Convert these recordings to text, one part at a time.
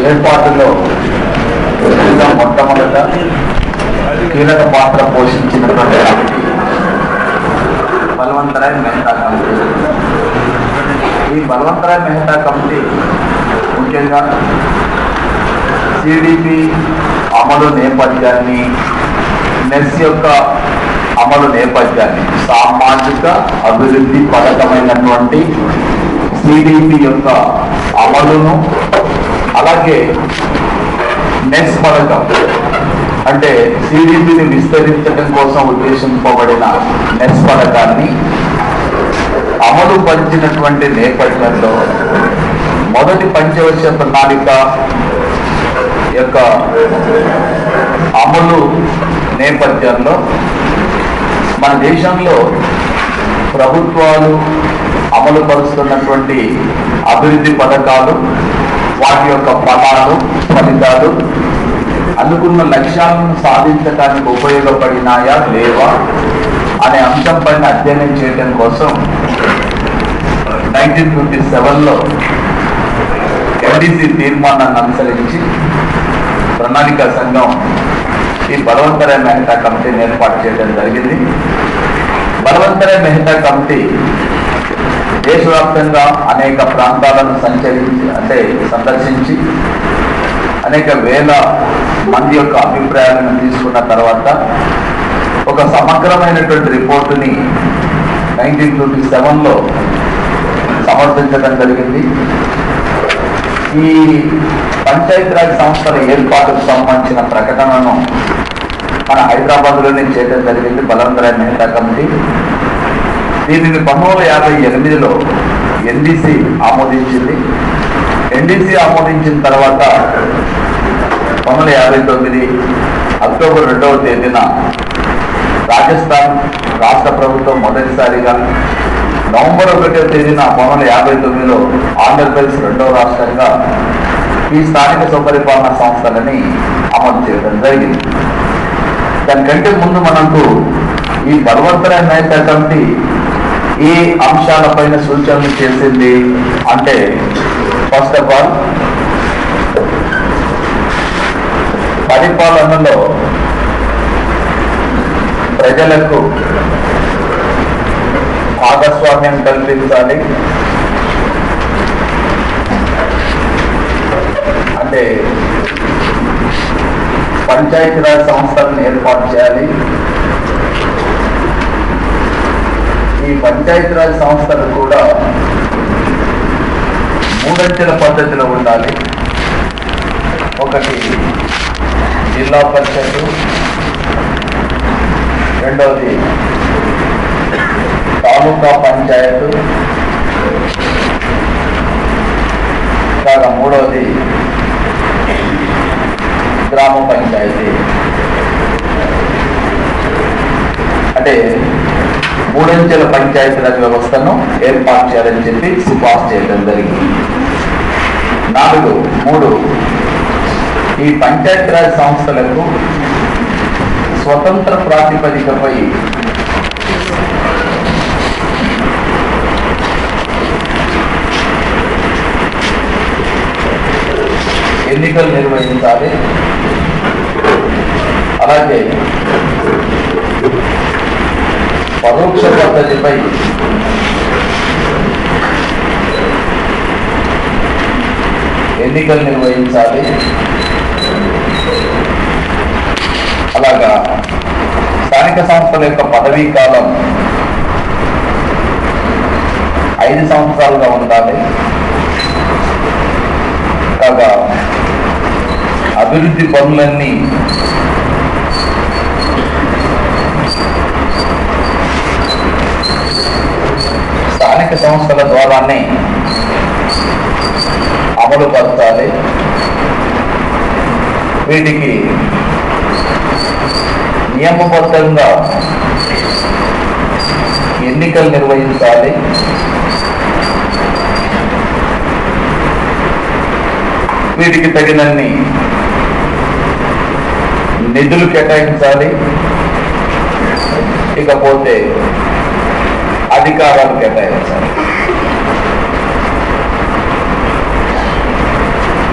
ఏర్పాటులో ముందుగా మొట్టమొదట కీలక పాత్ర పోషించినటువంటి కమిటీ బలవంతరాయ్ మెహతా కమిటీ ఈ బలవంతరాయ్ మెహతా కమిటీ ముఖ్యంగా సిడిపి అమలు నేపథ్యాన్ని నెస్ యొక్క అమలు నేపథ్యాన్ని సామాజిక అభివృద్ధి పథకమైనటువంటి సిడిపి యొక్క అమలును అలాగే నెక్స్ట్ పథకం అంటే సిడిపిని విస్తరించడం కోసం ఉద్దేశింపబడిన నెక్స్ట్ పథకాన్ని అమలు పరిచినటువంటి నేపథ్యంలో మొదటి పంచవర్ష ప్రణాళిక యొక్క అమలు నేపథ్యంలో మన దేశంలో ప్రభుత్వాలు అమలు పరుస్తున్నటువంటి అభివృద్ధి పథకాలు వాటి యొక్క ఫలాలు ఫలితాలు అనుకున్న లక్ష్యాలను సాధించడానికి ఉపయోగపడినాయా లేవా అనే అంశం పైన అధ్యయనం చేయడం కోసం నైన్టీన్ ఫిఫ్టీ సెవెన్లో ఎన్డీసీ తీర్మానాన్ని అనుసరించి ప్రణాళిక సంఘం ఈ బలవంతరాయ్ మెహతా కమిటీని ఏర్పాటు చేయడం జరిగింది బలవంతరాయ్ మెహతా కమిటీ దేశవ్యాప్తంగా అనేక ప్రాంతాలను సంచరించి అంటే సందర్శించి అనేక వేల మంది యొక్క అభిప్రాయాలను తీసుకున్న తర్వాత ఒక సమగ్రమైనటువంటి రిపోర్టుని నైన్టీన్ ఫిఫ్టీ సెవెన్లో సమర్పించడం జరిగింది ఈ పంచాయతీరాజ్ సంస్థల ఏర్పాటుకు సంబంధించిన ప్రకటనను మన హైదరాబాద్లోనే చేయడం జరిగింది బలవంతరాయ్ మెహతా కమిటీ దీనిని పంతొమ్మిది వందల యాభై ఎనిమిదిలో ఎన్డీసీ ఆమోదించింది ఎన్డీసీ ఆమోదించిన తర్వాత పంతొమ్మిది వందల యాభై తొమ్మిది అక్టోబర్ రెండవ తేదీన రాజస్థాన్ రాష్ట్ర ప్రభుత్వం మొదటిసారిగా నవంబర్ ఒకటో తేదీన పంతొమ్మిది వందల యాభై తొమ్మిదిలో ఆంధ్రప్రదేశ్ రెండవ రాష్ట్రంగా ఈ స్థానిక స్వపరిపాలన సంస్థలని అమలు చేయడం జరిగింది దానికంటే ముందు మనకు ఈ బలవంతరాయ్ మేత కమిటీ ఈ అంశాలపైన సూచనలు చేసింది అంటే ఫస్ట్ ఆఫ్ ఆల్ పరిపాలనలో ప్రజలకు భాగస్వామ్యం కల్పించాలి అంటే పంచాయతీరాజ్ సంస్థలను ఏర్పాటు చేయాలి ఈ పంచాయతీరాజ్ సంస్థలు కూడా మూడంచెల పద్ధతిలో ఉండాలి ఒకటి జిల్లా పరిషత్ రెండవది తాలూకా పంచాయత్ కాగా మూడవది గ్రామ పంచాయతీ అంటే మూడంచెల పంచాయతీరాజ్ వ్యవస్థను ఏర్పాటు చేయాలని చెప్పి సిఫార్సు చేయడం జరిగింది నాలుగు మూడు ఈ పంచాయతీరాజ్ సంస్థలకు స్వతంత్ర ప్రాతిపదికపై ఎన్నికలు నిర్వహించాలి అలాగే పరోక్ష పద్ధతిపై ఎన్నికలు నిర్వహించాలి అలాగా స్థానిక సంస్థల యొక్క పదవీ కాలం ఐదు సంవత్సరాలుగా ఉండాలి కాగా అభివృద్ధి పనులన్నీ స్థానిక సంస్థల ద్వారానే అమలు పరచాలి వీటికి నియమబద్ధంగా ఎన్నికలు నిర్వహించాలి వీటికి తగినన్ని నిధులు కేటాయించాలి ఇకపోతే అధికారాలు కేటాయించాలి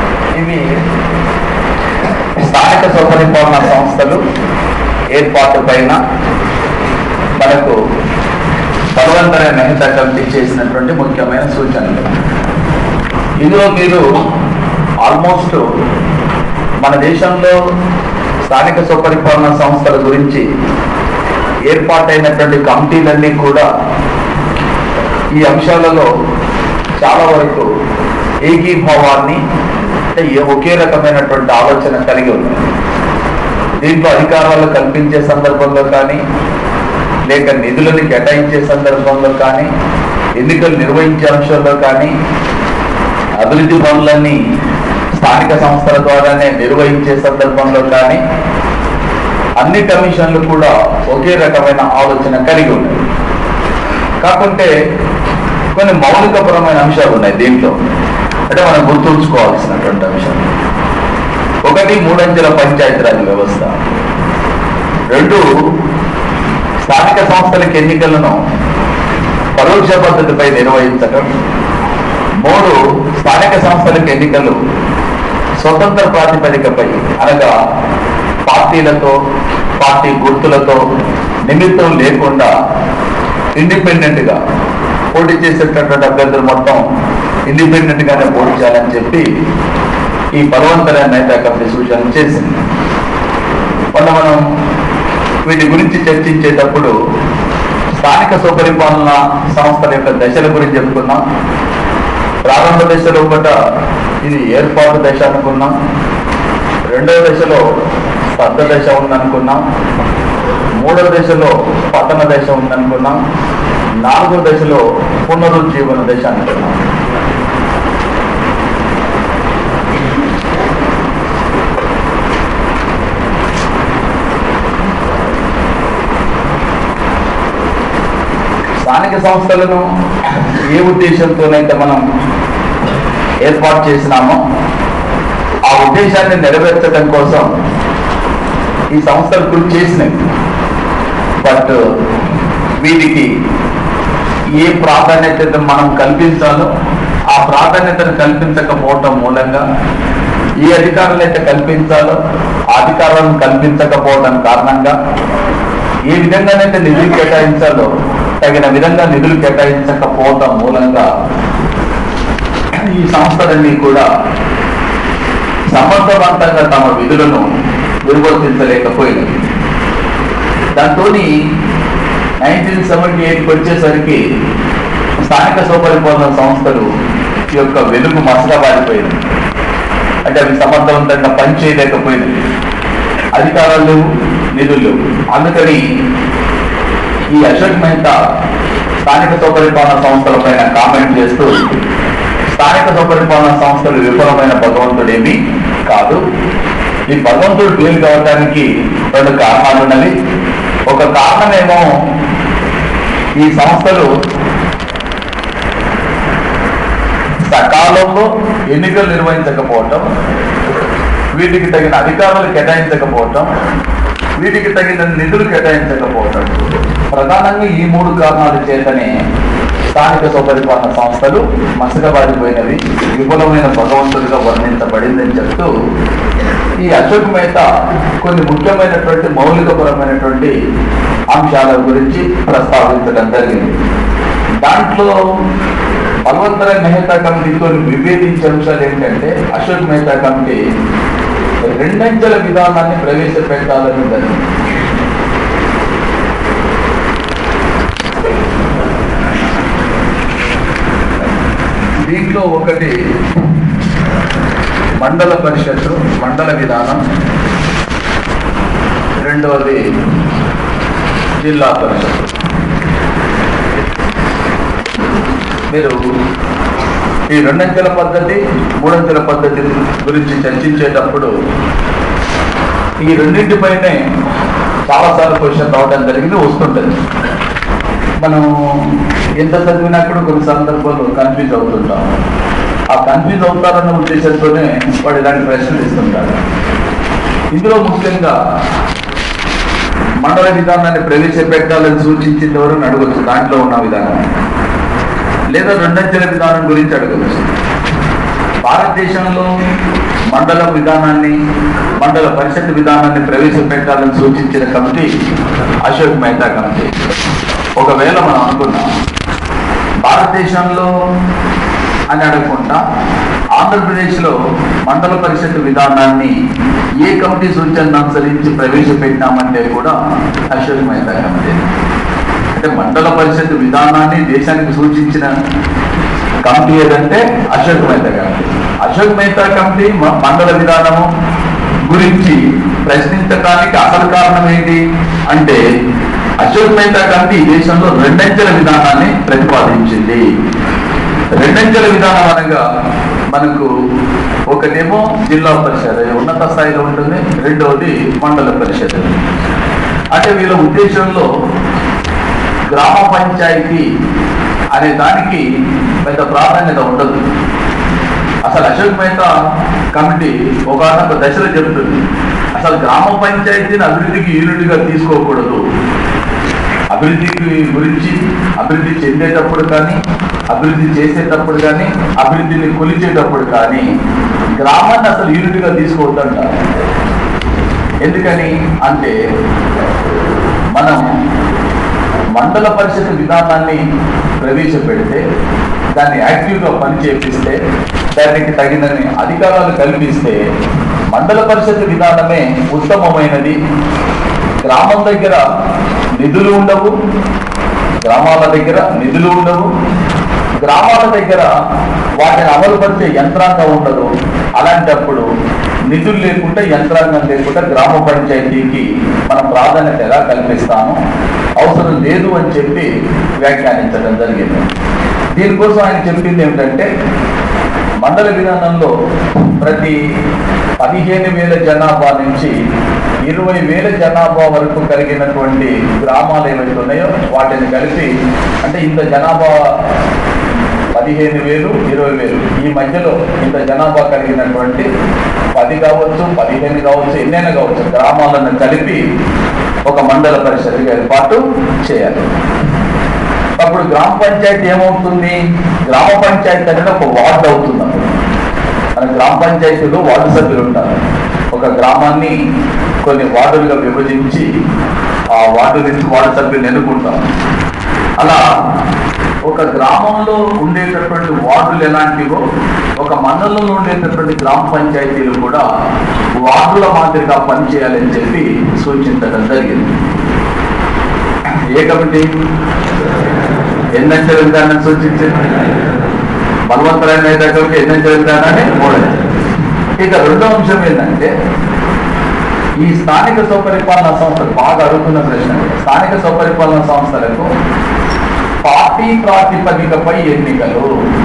ఇవి స్థానిక స్వపరిపాలన సంస్థలు ఏర్పాటు పైన మనకు బలవంతర మెహతా కమిటీ చేసినటువంటి ముఖ్యమైన సూచనలు ఇందులో మీరు ఆల్మోస్ట్ మన దేశంలో స్థానిక స్వపరిపాలన సంస్థల గురించి ఏర్పాటైనటువంటి కమిటీలన్నీ కూడా ఈ అంశాలలో చాలా వరకు ఏకీభావాన్ని అంటే ఏ- ఒకే రకమైనటువంటి ఆలోచన కలిగి ఉన్నాయి దీంట్లో అధికారాలు కల్పించే సందర్భంలో కానీ లేక నిధులను కేటాయించే సందర్భంలో కానీ ఎన్నికలు నిర్వహించే అంశంలో కానీ అభివృద్ధి పనులన్నీ స్థానిక సంస్థల ద్వారానే నిర్వహించే సందర్భంలో కానీ అన్ని కమిషన్లు కూడా ఒకే రకమైన ఆలోచన కలిగి ఉన్నాయి కాకుంటే కొన్ని మౌలికపరమైన అంశాలు ఉన్నాయి దీంట్లో అంటే మనం గుర్తుంచుకోవాల్సినటువంటి అంశాలు ఒకటి మూడంచెల పంచాయతీరాజ్ వ్యవస్థ రెండు స్థానిక సంస్థలకు ఎన్నికలను పరోక్ష పద్ధతిపై నిర్వహించడం మూడు స్థానిక సంస్థలకు ఎన్నికలు స్వతంత్ర ప్రాతిపదికపై అనగా పార్టీలతో పార్టీ గుర్తులతో నిమిత్తం లేకుండా ఇండిపెండెంట్ గా పోటీ చేసేటటువంటి అభ్యర్థులు మొత్తం ఇండిపెండెంట్ గానే పోటీ చేయాలని చెప్పి ఈ బలవంతర నేత కమిటీ సూచన చేసింది మొన్న మనం వీటి గురించి చర్చించేటప్పుడు స్థానిక స్వపరిపాలన సంస్థల యొక్క దశల గురించి చెప్పుకున్నాం ప్రారంభ దశలో ఒకట ఇది ఏర్పాటు దశ అనుకున్నాం రెండవ దశలో స్తబ్ద దశ ఉందనుకున్నాం మూడవ దశలో పతన దశ ఉందనుకున్నాం నాలుగో దశలో పునరుజ్జీవన దశ అనుకున్నాం స్థానిక సంస్థలను ఏ ఉద్దేశంతోనైతే మనం ఏర్పాటు చేసినామో ఆ ఉద్దేశాన్ని నెరవేర్చడం కోసం ఈ సంస్థలు కృషి చేసినవి బట్ వీటికి ఏ ప్రాధాన్యతను మనం కల్పించాలో ఆ ప్రాధాన్యతను కల్పించకపోవటం మూలంగా ఏ అధికారులు అయితే కల్పించాలో ఆ అధికారాలను కల్పించకపోవడం కారణంగా ఏ విధంగానైతే నిధులు కేటాయించాలో తగిన విధంగా నిధులు కేటాయించకపోవటం మూలంగా ఈ సంస్థలన్నీ కూడా సమర్థవంతంగా తమ విధులను నిర్వర్తించలేకపోయినవి దాంతో నైన్టీన్ సెవెంటీ ఎయిట్కి వచ్చేసరికి స్థానిక స్వపరిపాలన సంస్థలు ఈ యొక్క వెలుగు మసకబారిపోయింది అంటే అవి సమర్థవంతంగా పనిచేయలేకపోయినవి అధికారాలు లేవు నిధులు లేవు అందుకని ఈ అశోక్ మెహతా స్థానిక స్వపరిపాలన సంస్థల పైన కామెంట్ చేస్తూ స్థానిక స్వపరిపాలన సంస్థలు విఫలమైన భగవంతుడేమి కాదు ఈ భగవంతుడు ఫెయిల్ కావడానికి రెండు కారణాలు ఉన్నవి ఒక కారణమేమో ఈ సంస్థలు సకాలంలో ఎన్నికలు నిర్వహించకపోవటం వీటికి తగిన అధికారులు కేటాయించకపోవటం వీటికి తగిన నిధులు కేటాయించకపోవటం ప్రధానంగా ఈ మూడు కారణాల చేతనే స్థానిక స్వపరిపాలన సంస్థలు మసకబారిపోయినవి విపులమైన భగవంతుడిగా వర్ణించబడిందని చెప్తూ ఈ అశోక్ మేత కొన్ని ముఖ్యమైనటువంటి మౌలికపరమైనటువంటి అంశాల గురించి ప్రస్తావించడం జరిగింది దాంట్లో బలవంతర మెహతా కమిటీతో విభేదించే అంశాలు ఏంటంటే అశోక్ మెహతా కమిటీ రెండంచెల విధానాన్ని ప్రవేశపెట్టాలని జరిగింది దీంట్లో ఒకటి మండల పరిషత్తు మండల విధానం రెండవది జిల్లా పరిషత్ మీరు ఈ రెండంచెల పద్ధతి మూడంచెల పద్ధతి గురించి చర్చించేటప్పుడు ఈ రెండింటిపైనే చాలాసార్లు క్వశ్చన్ రావడం జరిగింది వస్తుంటుంది మనం ఎంత చదివినా కూడా కొన్ని సందర్భాలు కన్ఫ్యూజ్ అవుతుంటాం ఆ కన్ఫ్యూజ్ అవుతారన్న ఉద్దేశంతోనే వాడు ఇలాంటి ప్రశ్నలు ఇస్తుంటాడు ఇందులో ముఖ్యంగా మండల విధానాన్ని ప్రవేశపెట్టాలని సూచించిన ఎవరు అడగచ్చు దాంట్లో ఉన్న విధానం లేదా రెండంచెల విధానం గురించి అడగవచ్చు భారతదేశంలో మండల విధానాన్ని మండల పరిషత్ విధానాన్ని ప్రవేశపెట్టాలని సూచించిన కమిటీ అశోక్ మెహతా కమిటీ ఒకవేళ మనం అనుకున్నాం భారతదేశంలో అని అడగకుండా ఆంధ్రప్రదేశ్లో మండల పరిషత్ విధానాన్ని ఏ కమిటీ సూచనను అనుసరించి ప్రవేశపెట్టినామంటే కూడా అశోక్ మెహతా కమిటీ అంటే మండల పరిషత్ విధానాన్ని దేశానికి సూచించిన కమిటీ ఏదంటే అశోక్ మెహతా కమిటీ అశోక్ మెహతా కమిటీ మ- మండల విధానము గురించి ప్రశ్నించడానికి అసలు కారణం ఏంటి అంటే అశోక్ మెహతా కమిటీ ఈ దేశంలో రెండంచెల విధానాన్ని ప్రతిపాదించింది రెండంచెల విధానం అనగా మనకు ఒకటేమో జిల్లా పరిషత్ అది ఉన్నత స్థాయిలో ఉంటుంది రెండవది మండల పరిషత్ అంటే వీళ్ళ ఉద్దేశంలో గ్రామ పంచాయతీ అనే దానికి పెద్ద ప్రాధాన్యత ఉండదు అసలు అశోక్ మెహతా కమిటీ ఒకనొక దశలో చెబుతుంది అసలు గ్రామ పంచాయతీని అభివృద్ధికి యూనిట్గా తీసుకోకూడదు అభివృద్ధికి గురించి అభివృద్ధి చెందేటప్పుడు కానీ అభివృద్ధి చేసేటప్పుడు కానీ అభివృద్ధిని కొలిచేటప్పుడు కానీ గ్రామాన్ని అసలు యూనిట్గా తీసుకోవద్దంట ఎందుకని అంటే మనం మండల పరిషత్ విధానాన్ని ప్రవేశపెడితే దాన్ని యాక్టివ్గా పని చేపిస్తే దానికి తగినన్ని అధికారాలు కల్పిస్తే మండల పరిషత్ విధానమే ఉత్తమమైనది గ్రామం దగ్గర నిధులు ఉండవు గ్రామాల దగ్గర నిధులు ఉండవు గ్రామాల దగ్గర వాటిని అమలుపరిచే యంత్రాంగం ఉండదు అలాంటప్పుడు నిధులు లేకుండా యంత్రాంగం లేకుండా గ్రామ పంచాయతీకి మనం ప్రాధాన్యత ఎలా కల్పిస్తాము అవసరం లేదు అని చెప్పి వ్యాఖ్యానించడం జరిగింది దీనికోసం ఆయన చెప్పింది ఏమిటంటే మండల విధానంలో ప్రతి పదిహేను వేల జనాభా నుంచి ఇరవై వేల జనాభా వరకు కలిగినటువంటి గ్రామాలు ఏవైతే ఉన్నాయో వాటిని కలిపి అంటే ఇంత జనాభా పదిహేను వేలు ఇరవై వేలు ఈ మధ్యలో ఇంత జనాభా కలిగినటువంటి పది కావచ్చు పదిహేను కావచ్చు ఎన్నైనా కావచ్చు గ్రామాలను కలిపి ఒక మండల పరిషత్గా ఏర్పాటు చేయాలి అప్పుడు గ్రామ పంచాయతీ ఏమవుతుంది గ్రామ పంచాయతీ అనేది ఒక వార్డు అవుతుంది అప్పుడు మన గ్రామ పంచాయతీలో వార్డు సభ్యులు ఉంటారు ఒక గ్రామాన్ని కొన్ని వార్డులుగా విభజించి ఆ వార్డు నుంచి వార్డు సభ్యులు ఎన్నుకుంటాం అలా ఒక గ్రామంలో ఉండేటటువంటి వార్డులు ఎలాంటివో ఒక మండలంలో ఉండేటటువంటి గ్రామ పంచాయతీలు కూడా వార్డుల మాదిరిగా పనిచేయాలని చెప్పి సూచించడం జరిగింది ఏ కమిటీ ఎన్నంచెల విధానం సూచించింది బలవంతమైన దగ్గరికి ఎన్నంచెల విధానాన్ని మూడోది ఇక రెండో అంశం ఏంటంటే ఈ స్థానిక స్వపరిపాలన సంస్థలు బాగా అడుగుతున్న ప్రశ్న స్థానిక స్వపరిపాలన సంస్థలకు పార్టీ ప్రాతిపదికపై ఎన్నికలు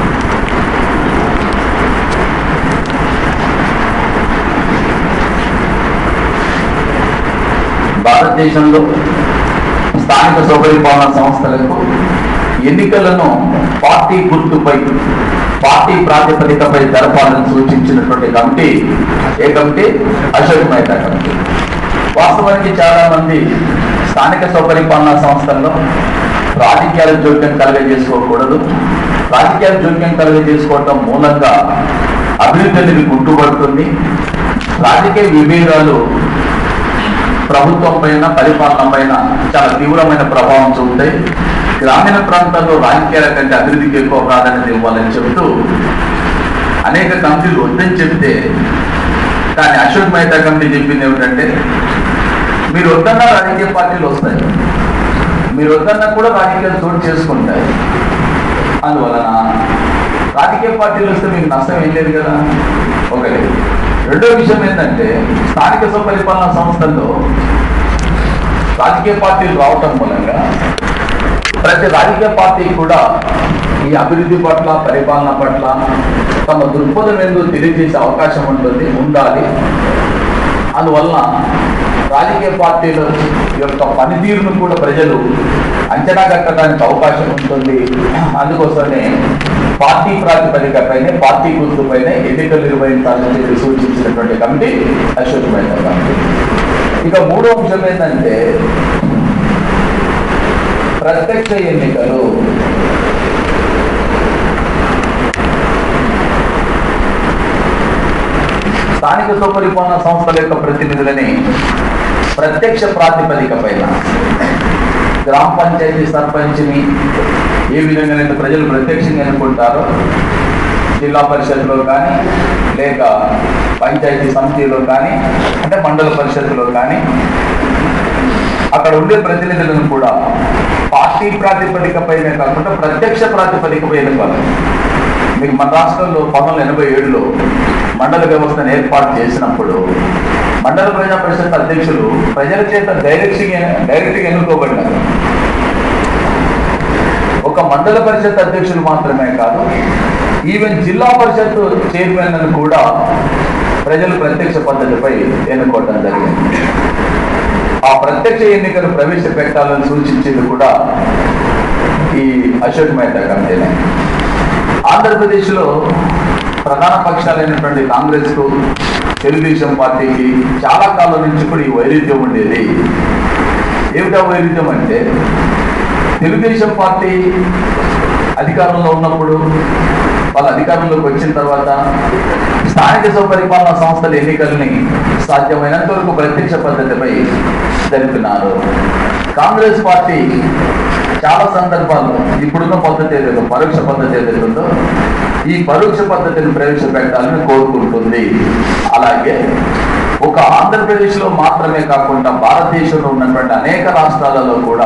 భారతదేశంలో స్థానిక స్వపరిపాలన సంస్థలకు ఎన్నికలను పార్టీ గుర్తుపై పార్టీ ప్రాతిపదికపై జరపాలని సూచించినటువంటి కమిటీ ఏ కమిటీ అశోక్ మెహతా కమిటీ వాస్తవానికి చాలా మంది స్థానిక స్వపరిపాలన సంస్థల్లో రాజకీయాల జోక్యం కలగజేసుకోకూడదు రాజకీయాల జోక్యం కలగజేసుకోవటం మూలంగా అభివృద్ధి అనేది గుట్టుపడుతుంది రాజకీయ విభేదాలు ప్రభుత్వం పైన పరిపాలన పైన చాలా తీవ్రమైన ప్రభావం చూపుతాయి గ్రామీణ ప్రాంతాల్లో రాజకీయాల కంటే అభివృద్ధికి ఎక్కువ ప్రాధాన్యత ఇవ్వాలని చెప్తూ అనేక కమిటీలు వద్దని చెప్తే కానీ అశోక్ మెహతా కమిటీ చెప్పింది ఏమిటంటే మీరు వద్దన్న రాజకీయ పార్టీలు వస్తాయి మీరు వద్దన్నా కూడా రాజకీయాలు చోటు చేసుకుంటాయి అందువలన రాజకీయ పార్టీలు వస్తే మీకు నష్టం ఏం లేదు కదా ఒకటి రెండో విషయం ఏంటంటే స్థానిక స్వపరిపాలన సంస్థల్లో రాజకీయ పార్టీలు రావటం మూలంగా ప్రతి రాజకీయ పార్టీ కూడా ఈ అభివృద్ధి పట్ల పరిపాలన పట్ల తమ దృక్పథం ఏందో తెలియజేసే అవకాశం ఉంటుంది ఉండాలి అందువలన రాజకీయ పార్టీల యొక్క పనితీరును కూడా ప్రజలు అంచనా కట్టడానికి అవకాశం ఉంటుంది అందుకోసమే పార్టీ ప్రాతిపదికపైనే పార్టీ గుర్తుపైనే ఎన్నికలు నిర్వహించాలని చెప్పి సూచించినటువంటి కమిటీ అశోక్ మెహతా కమిటీ ఇక మూడో అంశం ఏంటంటే ప్రత్యక్ష ఎన్నికలు స్థానిక స్వపరిపాలన సంస్థల యొక్క ప్రతినిధులని ప్రత్యక్ష ప్రాతిపదిక పైన గ్రామ పంచాయతీ సర్పంచ్ని ఏ విధంగా అయితే ప్రజలు ప్రత్యక్షంగా ఎన్నుకుంటారో జిల్లా పరిషత్లో కానీ లేక పంచాయతీ సమితిలో కానీ అంటే మండల పరిషత్తులో కానీ అక్కడ ఉండే ప్రతినిధులను కూడా పార్టీ ప్రాతిపదిక పైన కాకుండా ప్రత్యక్ష ప్రాతిపదిక పైన కాదు మీకు మన రాష్ట్రంలో పంతొమ్మిది వందల ఎనభై ఏడులో మండల వ్యవస్థను ఏర్పాటు చేసినప్పుడు మండల ప్రజా పరిషత్ అధ్యక్షులు ప్రజల చేత డైరెక్ట్గా డైరెక్ట్గా ఎన్నుకోబడినారు ఒక మండల పరిషత్ అధ్యక్షులు మాత్రమే కాదు ఈవెన్ జిల్లా పరిషత్ చైర్మన్ కూడా ప్రజలు ప్రత్యక్ష పద్ధతిపై ఎన్నుకోవడం జరిగింది ఆ ప్రత్యక్ష ఎన్నికలు ప్రవేశపెట్టాలని సూచించేది కూడా ఈ అశోక్ మెహతా కమిటీనే ఆంధ్రప్రదేశ్లో ప్రధాన పక్షాలైనటువంటి కాంగ్రెస్కు తెలుగుదేశం పార్టీకి చాలా కాలం నుంచి కూడా ఈ వైరుధ్యం ఉండేది ఏమిటా వైరుధ్యం అంటే తెలుగుదేశం పార్టీ అధికారంలో ఉన్నప్పుడు వాళ్ళ అధికారంలోకి వచ్చిన తర్వాత స్థానిక స్వపరిపాలన సంస్థల ఎన్నికల్ని సాధ్యమైనంత వరకు ప్రత్యక్ష పద్ధతిపై జరిపినారు కాంగ్రెస్ పార్టీ చాలా సందర్భాల్లో ఇప్పుడున్న పద్ధతి ఏదైతే పరోక్ష పద్ధతి ఏదైతే ఉందో ఈ పరోక్ష పద్ధతిని ప్రవేశపెట్టాలని కోరుకుంటుంది అలాగే ఒక ఆంధ్రప్రదేశ్లో మాత్రమే కాకుండా భారతదేశంలో ఉన్నటువంటి అనేక రాష్ట్రాలలో కూడా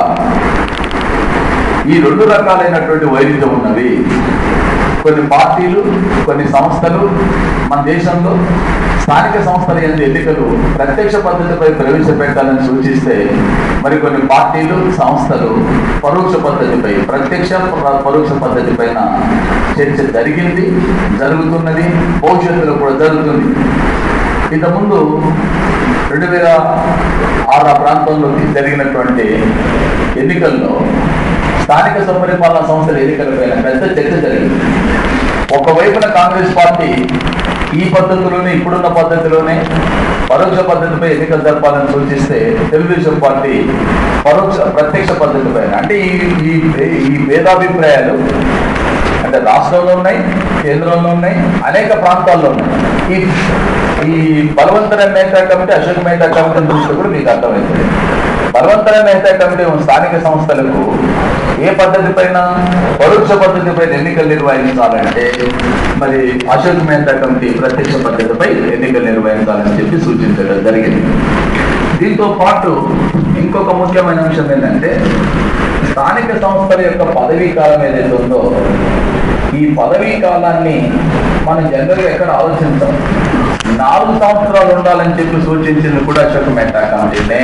ఈ రెండు రకాలైనటువంటి వైరుధ్యం ఉన్నవి కొన్ని పార్టీలు కొన్ని సంస్థలు మన దేశంలో స్థానిక సంస్థల ఎందు ఎన్నికలు ప్రత్యక్ష పద్ధతిపై ప్రవేశపెట్టాలని సూచిస్తే మరికొన్ని పార్టీలు సంస్థలు పరోక్ష పద్ధతిపై ప్రత్యక్ష ప- పరోక్ష పద్ధతి పైన చర్చ జరిగింది జరుగుతున్నది భవిష్యత్తులో కూడా జరుగుతుంది ఇంతకుముందు రెండు వేల ఆరు ఆ ప్రాంతంలో జరిగినటువంటి ఎన్నికల్లో స్థానిక స్వపరిపాలన సంస్థల ఎన్నికలపైన పెద్ద చర్చ జరిగింది ఒకవైపున కాంగ్రెస్ పార్టీ ఈ పద్ధతిలోనే ఇప్పుడున్న పద్ధతిలోనే పరోక్ష పద్ధతిపై ఎన్నికలు జరపాలని సూచిస్తే తెలుగుదేశం పార్టీ పరోక్ష ప్రత్యక్ష పద్ధతి పైన అంటే ఈ ఈ ఈ భేదాభిప్రాయాలు అంటే రాష్ట్రంలో ఉన్నాయి కేంద్రంలో ఉన్నాయి అనేక ప్రాంతాల్లో ఉన్నాయి ఈ ఈ బలవంతర మేతా కమిటీ అశోక్ మేతా కమిటీ దృష్టి కూడా మీకు అర్థమవుతుంది బలవంతర మేతా కమిటీ స్థానిక సంస్థలకు ఏ పద్ధతి పైన పరోక్ష పద్ధతి పైన ఎన్నికలు నిర్వహించాలంటే మరి అశోక్ మేతా కమిటీ ప్రత్యక్ష పద్ధతిపై ఎన్నికలు నిర్వహించాలని చెప్పి సూచించడం జరిగింది దీంతో పాటు ఇంకొక ముఖ్యమైన అంశం ఏంటంటే స్థానిక సంస్థల యొక్క పదవీ కాలం ఏదైతే ఉందో ఈ పదవీ కాలాన్ని మనం జనరల్గా ఎక్కడ ఆలోచించాం నాలుగు సంవత్సరాలు ఉండాలని చెప్పి సూచించింది కూడా అశోక్ మెహతా కమిటీనే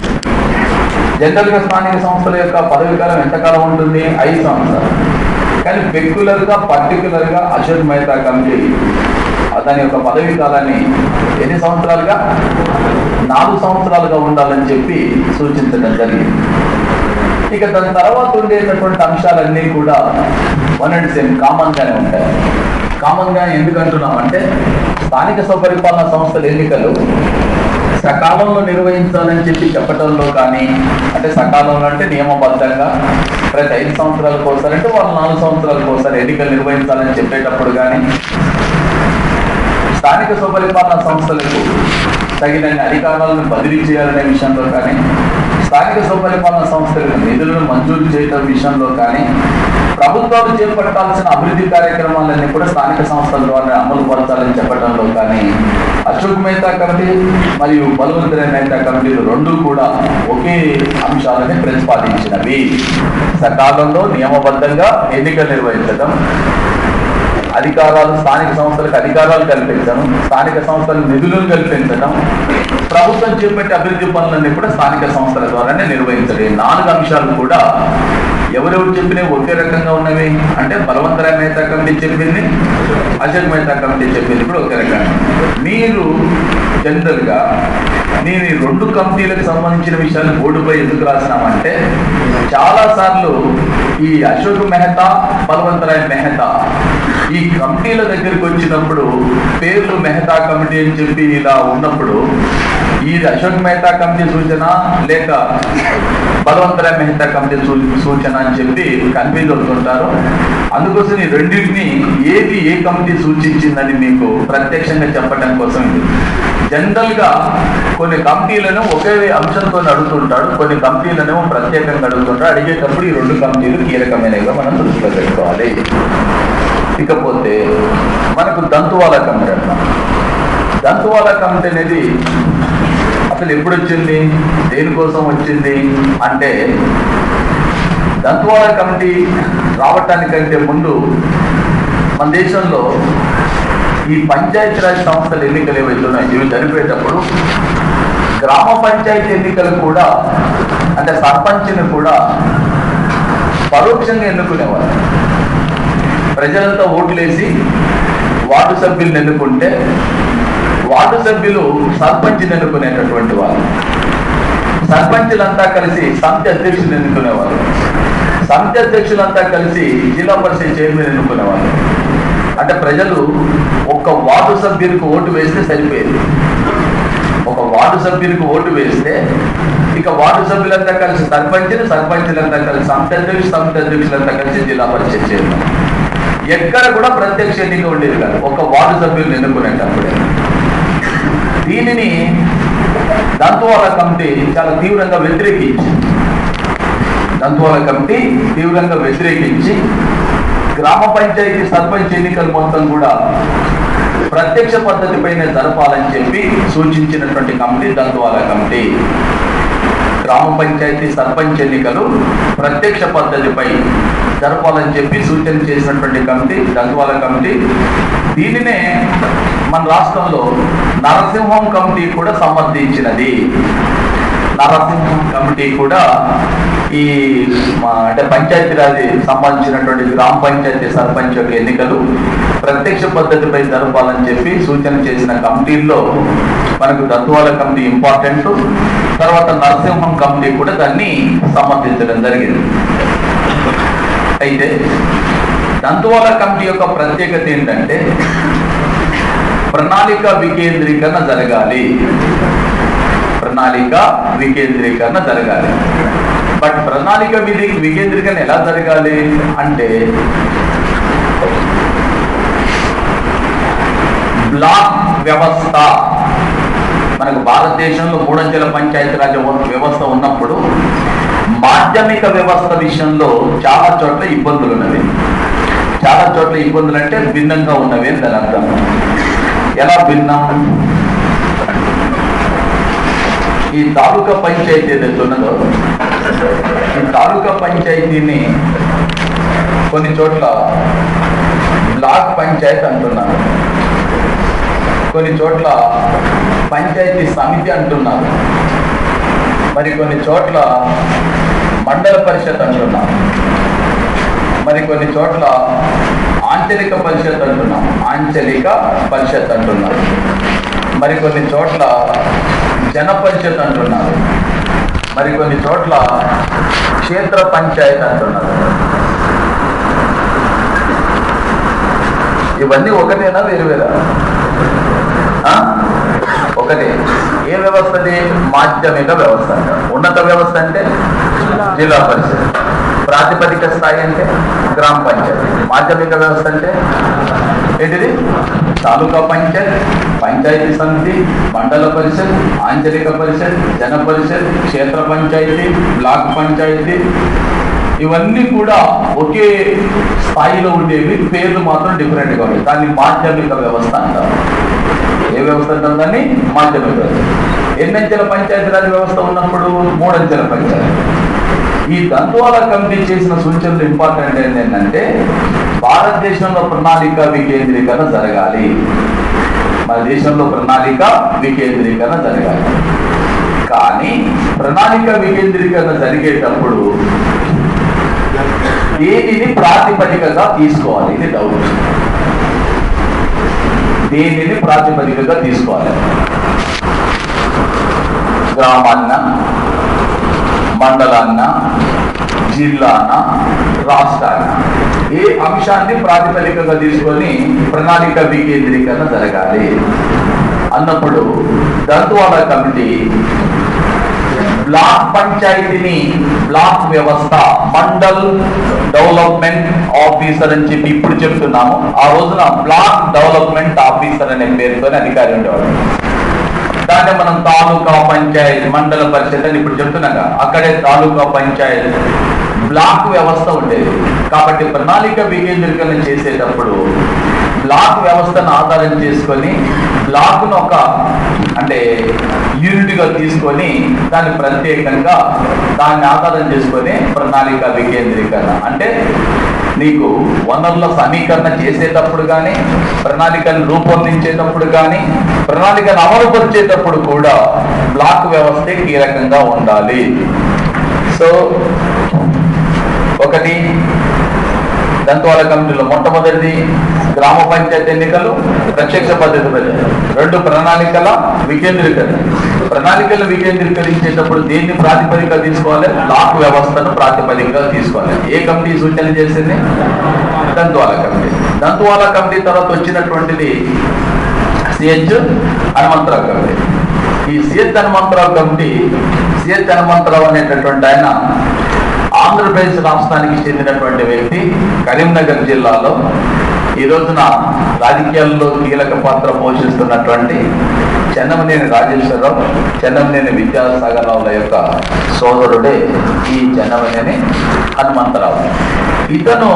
జనరల్ గా స్థానిక సంస్థల యొక్క పదవి కాలం ఎంతకాలం ఉంటుంది ఐదు సంవత్సరాలు కానీ పెక్యులర్ గా పర్టికులర్ గా అశోక్ మెహతా కమిటీ దాని యొక్క పదవి కాలాన్ని ఎన్ని సంవత్సరాలుగా నాలుగు సంవత్సరాలుగా ఉండాలని చెప్పి సూచించడం జరిగింది ఇక దాని తర్వాత ఉండేటటువంటి అంశాలన్నీ కూడా వన్ అండ్ సేమ్ కామన్ గానే ఉంటాయి కామన్ గా ఎందుకు అంటున్నామంటే స్థానిక స్వపరిపాలన సంస్థల ఎన్నికలు సకాలంలో నిర్వహించాలని చెప్పి చెప్పటంలో కానీ అంటే సకాలంలో అంటే నియమబద్ధంగా ప్రతి ఐదు సంవత్సరాలకు ఒకసారి అంటే వాళ్ళు నాలుగు సంవత్సరాలకు ఒకసారి ఎన్నికలు నిర్వహించాలని చెప్పేటప్పుడు కానీ స్థానిక స్వపరిపాలన సంస్థలకు తగినన్ని అధికారాలను బదిలీ చేయాలనే విషయంలో కానీ స్థానిక స్వపరిపాలన సంస్థలకు నిధులను మంజూరు చేయడం విషయంలో కానీ ప్రభుత్వాలు చేపట్టాల్సిన అభివృద్ధి కార్యక్రమాలన్నీ కూడా స్థానిక సంస్థల ద్వారా అమలు పరచాలని చెప్పడంలో కానీ అశోక్ మెహతా కమిటీ మరియు బలవంతర మెహతా కమిటీలు రెండు కూడా ఒకే అంశాలని ప్రతిపాదించినవి సకాలంలో నియమబద్ధంగా ఎన్నికలు నిర్వహించడం అధికారాలు స్థానిక సంస్థలకు అధికారాలు కల్పించడం స్థానిక సంస్థలకు నిధులను కల్పించడం ప్రభుత్వం చేపట్టే అభివృద్ధి పనులన్నీ కూడా స్థానిక సంస్థల ద్వారానే నిర్వహించడం ఈ నాలుగు అంశాలు కూడా ఎవరెవరు చెప్పినవి ఒకే రకంగా ఉన్నవి అంటే బలవంతరాయ మేతా కమిటీ చెప్పింది అశోక్ మేతా కమిటీ చెప్పింది కూడా ఒకే రకంగా మీరు జనరల్ గా నేను ఈ రెండు కమిటీలకు సంబంధించిన విషయాలు బోర్డుపై ఎందుకు రాసినామంటే చాలా సార్లు ఈ అశోక్ మెహతా బలవంతరాయ్ మెహతా ఈ కమిటీల దగ్గరికి వచ్చినప్పుడు పేర్లు మెహతా కమిటీ అని చెప్పి ఇలా ఉన్నప్పుడు ఇది అశోక్ మెహతా కమిటీ సూచన లేక బలవంతరాయ మెహతా కమిటీ సూ- సూచన అని చెప్పి కన్ఫ్యూజ్ అవుతుంటారు అందుకోసం ఈ రెండింటిని ఏది ఏ కమిటీ సూచించిందని మీకు ప్రత్యక్షంగా చెప్పడం కోసం ఇది జనరల్ గా కొన్ని కమిటీలను ఒకే అంశంతో అడుగుతుంటాడు కొన్ని కమిటీలను ప్రత్యేకంగా అడుగుతుంటాడు అడిగేటప్పుడు ఈ రెండు కమిటీలు కీలకమైనవిగా మనం దృష్టిలో పెట్టుకోవాలి ఇకపోతే మనకు దంతువాల కమిటీ అంటాం దంతువాల కమిటీ అనేది అసలు ఎప్పుడు వచ్చింది దేనికోసం వచ్చింది అంటే దంతువాల కమిటీ రావటానికంటే ముందు మన దేశంలో ఈ పంచాయతీరాజ్ సంస్థల ఎన్నికలు ఏవైతున్నాయి ఇవి జరిపేటప్పుడు గ్రామ పంచాయతీ ఎన్నికలు కూడా అంటే సర్పంచ్ని కూడా పరోక్షంగా ఎన్నుకునేవారు ప్రజలంతా ఓట్లేసి వార్డు సభ్యులను ఎన్నుకుంటే వార్డు సభ్యులు సర్పంచ్ని ఎన్నుకునేటటువంటి వారు సర్పంచులంతా కలిసి సమితి అధ్యక్షులు ఎన్నుకునేవారు సమితి అధ్యక్షులంతా కలిసి జిల్లా పరిషత్ చైర్మన్ ఎన్నుకునేవారు అంటే ప్రజలు ఒక్క వార్డు సభ్యునికి ఓటు వేస్తే సరిపోయేది ఒక వార్డు సభ్యునికి ఓటు వేస్తే ఇక వార్డు సభ్యులంతా కలిసి సర్పంచ్ని సర్పంచులంతా కలిసి సమితి అధ్యక్షులు సమితి అధ్యక్షులంతా కలిసి జిల్లా పరిషత్ చైర్మన్ ఎక్కడ కూడా ప్రత్యక్ష ఎన్నిక ఉండేది కాదు ఒక వార్డు సభ్యులను ఎన్నుకునేటప్పుడే దీనిని దంతువాల కమిటీ చాలా తీవ్రంగా వ్యతిరేకించింది దంతువాల కమిటీ తీవ్రంగా వ్యతిరేకించి గ్రామ పంచాయతీ సర్పంచ్ ఎన్నికలు మొత్తం కూడా ప్రత్యక్ష పద్ధతిపైనే జరపాలని చెప్పి సూచించినటువంటి కమిటీ దంతువాల కమిటీ గ్రామ పంచాయతీ సర్పంచ్ ఎన్నికలు ప్రత్యక్ష పద్ధతిపై జరపాలని చెప్పి సూచన చేసినటువంటి కమిటీ దంతువాల కమిటీ దీనినే మన రాష్ట్రంలో నరసింహం కమిటీ కూడా సమర్థించినది నరసింహం కమిటీ కూడా ఈ మా అంటే పంచాయతీరాజ్ సంబంధించినటువంటి గ్రామ పంచాయతీ సర్పంచ్ యొక్క ఎన్నికలు ప్రత్యక్ష పద్ధతిపై జరపాలని చెప్పి సూచన చేసిన కమిటీల్లో మనకు దత్వాల కమిటీ ఇంపార్టెంట్ తర్వాత నరసింహం కమిటీ కూడా దాన్ని సమర్థించడం జరిగింది అయితే దంతువాల కమిటీ యొక్క ప్రత్యేకత ఏంటంటే ప్రణాళిక వికేంద్రీకరణ జరగాలి ప్రణాళిక వికేంద్రీకరణ జరగాలి బట్ ప్రణాళిక విధి వికేంద్రీకరణ ఎలా జరగాలి అంటే బ్లాక్ వ్యవస్థ మనకు భారతదేశంలో మూడంచెల పంచాయతీరాజ్ వ్యవస్థ ఉన్నప్పుడు మాధ్యమిక వ్యవస్థ విషయంలో చాలా చోట్ల ఇబ్బందులు ఉన్నవి చాలా చోట్ల ఇబ్బందులు అంటే భిన్నంగా ఉన్నవి అని దాని అర్థం ఎలా భిన్నం ఈ తాలూకా పంచాయతీ ఏదైతే ఉన్నదో ఈ తాలూకా పంచాయతీని కొన్ని చోట్ల బ్లాక్ పంచాయతీ అంటున్నారు కొన్ని చోట్ల పంచాయతీ సమితి అంటున్నారు మరి కొన్ని చోట్ల మండల పరిషత్ అంటున్నారు మరి కొన్ని చోట్ల ఆంచలిక పరిషత్ అంటున్నాం ఆంచలిక పరిషత్ అంటున్నారు మరి కొన్ని చోట్ల జన పరిషత్ అంటున్నారు మరి కొన్ని చోట్ల క్షేత్ర పంచాయత్ అంటున్నారు ఇవన్నీ ఒకటేనా వేరు వేరా ఆ? ఒకటే ఏ వ్యవస్థది మాధ్యమిక వ్యవస్థ అంట ఉన్నత వ్యవస్థ అంటే జిల్లా పరిషత్ ప్రాతిపదిక స్థాయి అంటే గ్రామ పంచాయతీ మాధ్యమిక వ్యవస్థ అంటే ఏంటిది తాలూకా పంచాయత్ పంచాయతీ సమితి మండల పరిషత్ ఆంచలిక పరిషత్ జన పరిషత్ క్షేత్ర పంచాయతీ బ్లాక్ పంచాయతీ ఇవన్నీ కూడా ఒకే స్థాయిలో ఉండేవి పేర్లు మాత్రం డిఫరెంట్గా ఉంటాయి దాన్ని మాధ్యమిక వ్యవస్థ అంటారు ఏ వ్యవస్థ అంటారు దాన్ని మాధ్యమిక వ్యవస్థ ఎన్నంచెల పంచాయతీరాజ్ వ్యవస్థ ఉన్నప్పుడు మూడంచెల పంచాయతీ ఈ దంతువాల కమిటీ చేసిన సూచనలు ఇంపార్టెంట్ ఏంటంటే భారతదేశంలో ప్రణాళిక వికేంద్రీకరణ జరగాలి మన దేశంలో ప్రణాళిక వికేంద్రీకరణ జరగాలి కానీ ప్రణాళిక వికేంద్రీకరణ జరిగేటప్పుడు దేనిని ప్రాతిపదికగా తీసుకోవాలి ఇది డౌట్ దేనిని ప్రాతిపదికగా తీసుకోవాలి గ్రామాన్న మండలాన్న జిల్లాన రాష్ట్రాన్న ఏ అంశాన్ని ప్రాతిపదికగా తీసుకొని ప్రణాళిక వికేంద్రీకరణ జరగాలి అన్నప్పుడు దంతువాల కమిటీ బ్లాక్ పంచాయతీని బ్లాక్ వ్యవస్థ మండల్ డెవలప్మెంట్ ఆఫీసర్ అని చెప్పి ఇప్పుడు చెప్తున్నాము ఆ రోజున బ్లాక్ డెవలప్మెంట్ ఆఫీసర్ అనే పేరుతోనే అధికారి ఉండేవాడు దాన్ని మనం తాలూకా పంచాయత్ మండల పరిషత్ అని ఇప్పుడు చెప్తున్నాం కదా, అక్కడే తాలూకా పంచాయత్ బ్లాక్ వ్యవస్థ ఉండేది కాబట్టి ప్రణాళిక వికేంద్రీకరణ చేసేటప్పుడు బ్లాక్ వ్యవస్థను ఆధారం చేసుకొని బ్లాక్ను ఒక అంటే యూనిట్గా తీసుకొని దాన్ని ప్రత్యేకంగా దాన్ని ఆధారం చేసుకొని ప్రణాళిక వికేంద్రీకరణ అంటే నీకు వనరుల సమీకరణ చేసేటప్పుడు కానీ ప్రణాళికను రూపొందించేటప్పుడు కానీ ప్రణాళికను అమలుపరిచేటప్పుడు కూడా బ్లాక్ వ్యవస్థే కీలకంగా ఉండాలి సో ఒకటి దంతవాల కమిటీలో మొట్టమొదటిది గ్రామ పంచాయతీ ఎన్నికలు ప్రత్యక్ష పద్ధతి ప్రజలు రెండు ప్రణాళికల వికేంద్రీకరణ ప్రణాళికలు వికేంద్రీకరించేటప్పుడు దేన్ని ప్రాతిపదికగా తీసుకోవాలి బ్లాక్ వ్యవస్థను ప్రాతిపదికగా తీసుకోవాలి ఏ కమిటీ సూచన చేసింది దంతవాల కమిటీ దంతవాల కమిటీ తర్వాత వచ్చినటువంటిది సిహెచ్ హనుమంతరావు కమిటీ ఈ CH Hanumantha Rao committee CH Hanumantha Rao అనేటటువంటి ఆయన ఆంధ్రప్రదేశ్ రాష్ట్రానికి చెందినటువంటి వ్యక్తి కరీంనగర్ జిల్లాలో ఈ రోజున రాజకీయాల్లో కీలక పాత్ర పోషిస్తున్నటువంటి చెన్నమనేని రాజేశ్వరరావు చెన్నమనేని విద్యాసాగరరావుల యొక్క సోదరుడే ఈ చెన్నమనేని హనుమంతరావు ఇతను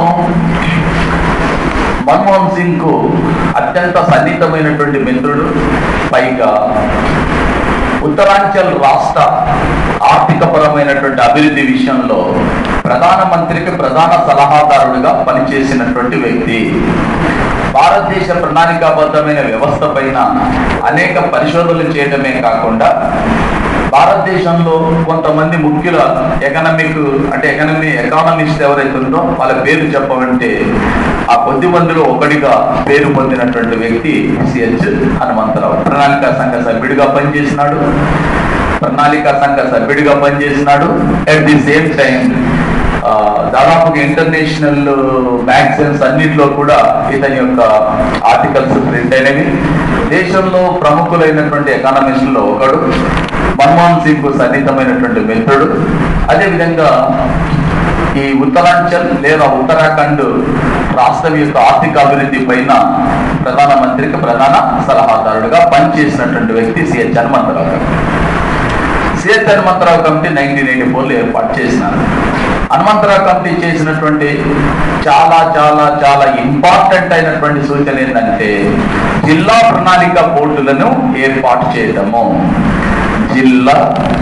మన్మోహన్ సింగ్ కు అత్యంత సన్నిహితమైనటువంటి మిత్రుడు పైగా ఉత్తరాంచల్ రాష్ట్ర ఆర్థిక పరమైనటువంటి అభివృద్ధి విషయంలో ప్రధానమంత్రికి ప్రధాన సలహాదారుడిగా పనిచేసినటువంటి వ్యక్తి భారతదేశ ప్రణాళికాబద్ధమైన వ్యవస్థ పైన అనేక పరిశోధనలు చేయడమే కాకుండా భారతదేశంలో కొంతమంది ముఖ్యుల ఎకనామిక్ అంటే ఎకనమీ ఎకానమిస్ట్ ఎవరైతే ఉందో వాళ్ళ పేరు చెప్పమంటే ఆ కొద్ది మందిలో ఒకటిగా పేరు పొందినటువంటి వ్యక్తి సిహెచ్ హనుమంతరావు ప్రణాళిక సంఘ సభ్యుడిగా పనిచేసినాడు ప్రణాళిక సంఘ సభ్యుడిగా పనిచేసినాడు అట్ ది సేమ్ టైం దాదాపుగా ఇంటర్నేషనల్ మ్యాగజైన్స్ అన్నింటిలో కూడా ఇతని యొక్క ఆర్టికల్స్ ప్రింట్ అయినవి దేశంలో ప్రముఖులైనటువంటి ఎకానమిస్టులో ఒకడు మన్మోహన్ సింగ్ సన్నిహితమైనటువంటి మిత్రుడు అదేవిధంగా ఈ ఉత్తరాంచల్ లేదా ఉత్తరాఖండ్ రాష్ట్రం యొక్క ఆర్థిక అభివృద్ధి పైన ప్రధానమంత్రికి ప్రధాన సలహాదారుడుగా పనిచేసినటువంటి వ్యక్తి సిహెచ్ హనుమంతరావు గారు CH Hanumantha Rao committee nineteen eighty ఫోర్లో ఏర్పాటు చేసినారు హనుమంతరావు కమిటీ చేసినటువంటి చాలా చాలా చాలా ఇంపార్టెంట్ అయినటువంటి సూచన ఏంటంటే జిల్లా ప్రణాళిక బోర్డులను ఏర్పాటు చేయడము జిల్లా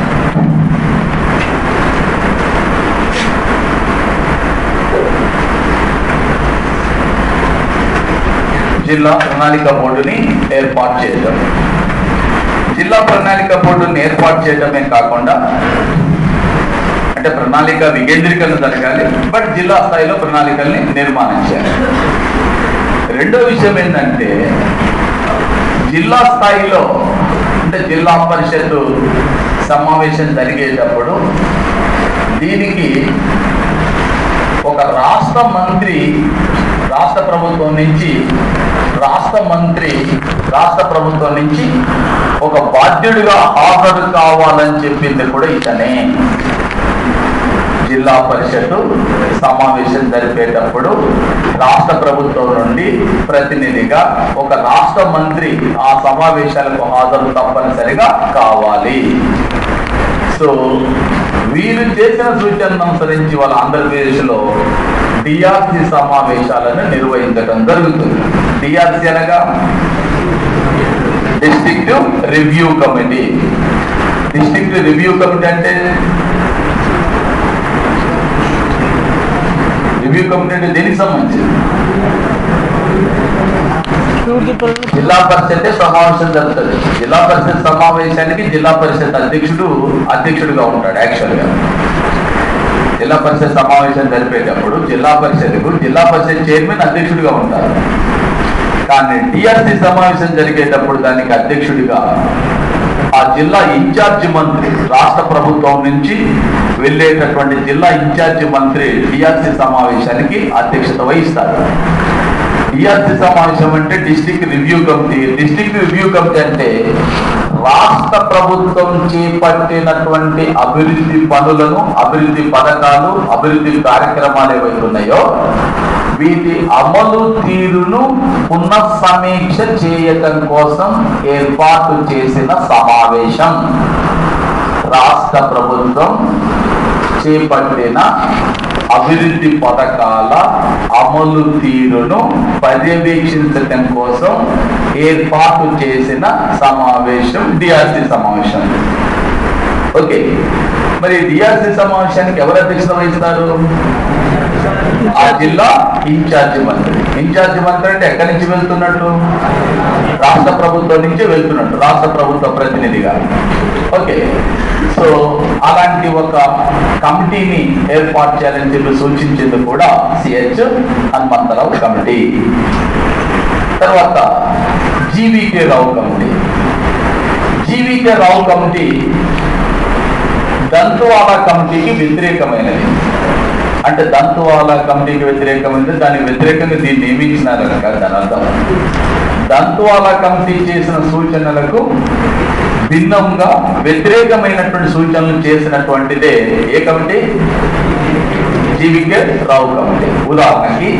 జిల్లా ప్రణాళిక బోర్డుని ఏర్పాటు చేయడం జిల్లా ప్రణాళిక బోర్డుని ఏర్పాటు చేయడమే కాకుండా అంటే ప్రణాళిక వికేంద్రీకరణ జరగాలి బట్ జిల్లా స్థాయిలో ప్రణాళికల్ని నిర్మాణం చేయాలి రెండో విషయం ఏంటంటే జిల్లా స్థాయిలో అంటే జిల్లా పరిషత్ సమావేశం జరిగేటప్పుడు దీనికి ఒక రాష్ట్ర మంత్రి రాష్ట్ర ప్రభుత్వం నుంచి రాష్ట్ర మంత్రి రాష్ట్ర ప్రభుత్వం నుంచి ఒక బాధ్యుడిగా హాజరు కావాలని చెప్పింది కూడా ఇతనే జిల్లా పరిషత్ సమావేశం జరిపేటప్పుడు రాష్ట్ర ప్రభుత్వం నుండి ప్రతినిధిగా ఒక రాష్ట్ర మంత్రి ఆ సమావేశాలకు హాజరు తప్పనిసరిగా కావాలి సో వీరు చేసిన సూచనను అనుసరించి వాళ్ళ ఆంధ్రప్రదేశ్లో డిఆర్సి సమావేశాలను నిర్వహించడం జరుగుతుంది డిఆర్సి అనగా district review committee district review committee అంటే రివ్యూ కమిటీ అంటే దేనికి సంబంధించి జిల్లా పరిషత్ సమావేశం జరుగుతుంది జిల్లా పరిషత్ సమావేశానికి జిల్లా పరిషత్ అధ్యక్షుడు అధ్యక్షుడిగా ఉంటాడు యాక్చువల్ గా జిల్లా పరిషత్ సమావేశం జరిపేటప్పుడు జిల్లా పరిషత్కు జిల్లా పరిషత్ చైర్మన్ అధ్యక్షుడిగా ఉంటారు కానీ టిఆర్సీ సమావేశం జరిగేటప్పుడు దానికి అధ్యక్షుడిగా ఆ జిల్లా ఇన్ఛార్జి మంత్రి రాష్ట్ర ప్రభుత్వం నుంచి వెళ్ళేటటువంటి జిల్లా ఇన్ఛార్జి మంత్రి టిఆర్సీ సమావేశానికి అధ్యక్షత వహిస్తారు టిఆర్సీ సమావేశం అంటే district review committee district review committee అంటే రాష్ట్ర ప్రభుత్వం చేపట్టినటువంటి అభివృద్ధి పనులను అభివృద్ధి పథకాలు అభివృద్ధి కార్యక్రమాలు ఏవైతే ఉన్నాయో వీటి అమలు తీరును పునఃసమీక్ష చేయటం కోసం ఏర్పాటు చేసిన సమావేశం రాష్ట్ర ప్రభుత్వం చేపట్టిన అభివృద్ధి పథకాల అమలు తీరును పర్యవేక్షించటం కోసం ఏర్పాటు చేసిన సమావేశం డిఆర్సి సమావేశం ఓకే మరి డిఆర్సి సమావేశానికి ఎవరు అధ్యక్షత వహిస్తారు ఆ జిల్లా ఇన్ఛార్జి మంత్రి ఇన్ఛార్జి మంత్రి అంటే ఎక్కడి నుంచి వెళ్తున్నట్టు రాష్ట్ర ప్రభుత్వం నుంచి వెళ్తున్నట్టు రాష్ట్ర ప్రభుత్వ ప్రతినిధిగా ఓకే సో అలాంటి ఒక కమిటీని ఏర్పాటు చేయాలని చెప్పి సూచించింది కూడా సిహెచ్ హనుమంతరావు కమిటీ తర్వాత GVK Rao committee GVK Rao committee Dantwala కమిటీకి వ్యతిరేకమైనది అంటే దంతువాలా కమిటీకి వ్యతిరేకమైనది దానికి వ్యతిరేకంగా దీన్ని నియమించినారు కనుక దాని అర్థం దంతువాలా కమిటీ చేసిన సూచనలకు భిన్నంగా వ్యతిరేకమైనటువంటి సూచనలు చేసినటువంటిదే ఏ కమిటీ జీవికే రావు కమిటీ ఉదాహరణకి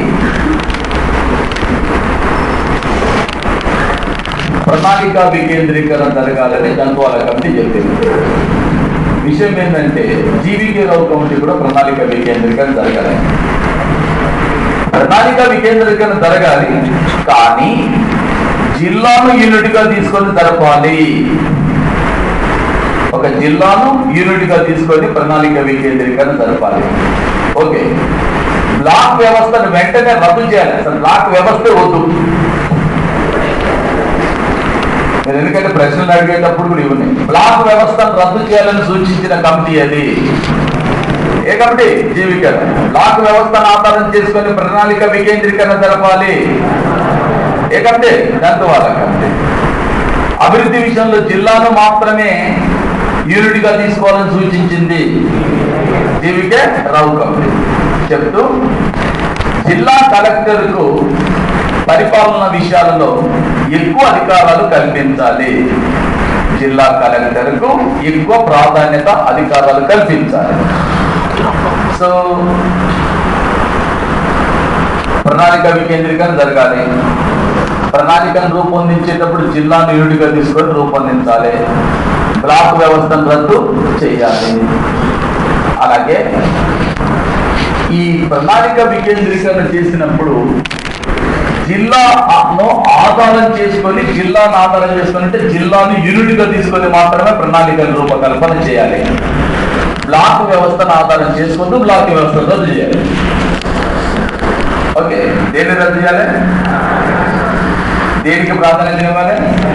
ప్రణాళిక వికేంద్రీకరణ జరగాలని దంతువాల కమిటీ చెప్పింది విషయం ఏంటంటే జీవికే రావు కమిటీ కూడా ప్రణాళిక వికేంద్రీకరణ జరగాలి ప్రణాళిక వికేంద్రీకరణ జరగాలి కానీ జిల్లాను యూనిట్ గా తీసుకొని జరపాలి ఒక జిల్లాను యూనిట్ గా తీసుకొని ప్రణాళిక వికేంద్రీకరణ జరపాలి ఓకే బ్లాక్ వ్యవస్థను వెంటనే రద్దు చేయాలి అసలు బ్లాక్ వ్యవస్థే వద్దు నేను ఎందుకంటే ప్రశ్నలు అడిగేటప్పుడు కూడా ఇవన్నీ బ్లాక్ వ్యవస్థను రద్దు చేయాలని సూచించిన కమిటీ అది ఏ కమిటీ జీవిక బ్లాక్ వ్యవస్థను ఆధారం చేసుకొని ప్రణాళిక వికేంద్రీకరణ జరపాలి ఏ కమిటీ దంతవాల కమిటీ అభివృద్ధి విషయంలో జిల్లాను మాత్రమే యూనిట్ గా తీసుకోవాలని సూచించింది జీవికే రావు కమిటీ చెప్తూ జిల్లా కలెక్టర్కు పరిపాలన విషయాలలో ఎక్కువ అధికారాలు కల్పించాలి జిల్లా కలెక్టర్కు ఎక్కువ ప్రాధాన్యత అధికారాలు కల్పించాలి సో ప్రణాళిక వికేంద్రీకరణ జరగాలి ప్రణాళికను రూపొందించేటప్పుడు జిల్లాను యూనిట్గా తీసుకొని రూపొందించాలి బ్లాక్ వ్యవస్థను రద్దు చేయాలి అలాగే ఈ ప్రణాళిక వికేంద్రీకరణ చేసినప్పుడు జిల్లాను ఆధారం చేసుకొని జిల్లాను ఆధారం చేసుకొని అంటే జిల్లాను యూనిట్ గా తీసుకొని మాత్రమే ప్రణాళికల రూపకల్పన చేయాలి బ్లాక్ వ్యవస్థను ఆధారం చేసుకుంటూ బ్లాక్ వ్యవస్థను రద్దు చేయాలి ఓకే దేన్ని రద్దు చేయాలి దేనికి ప్రాధాన్యత ఇవ్వాలి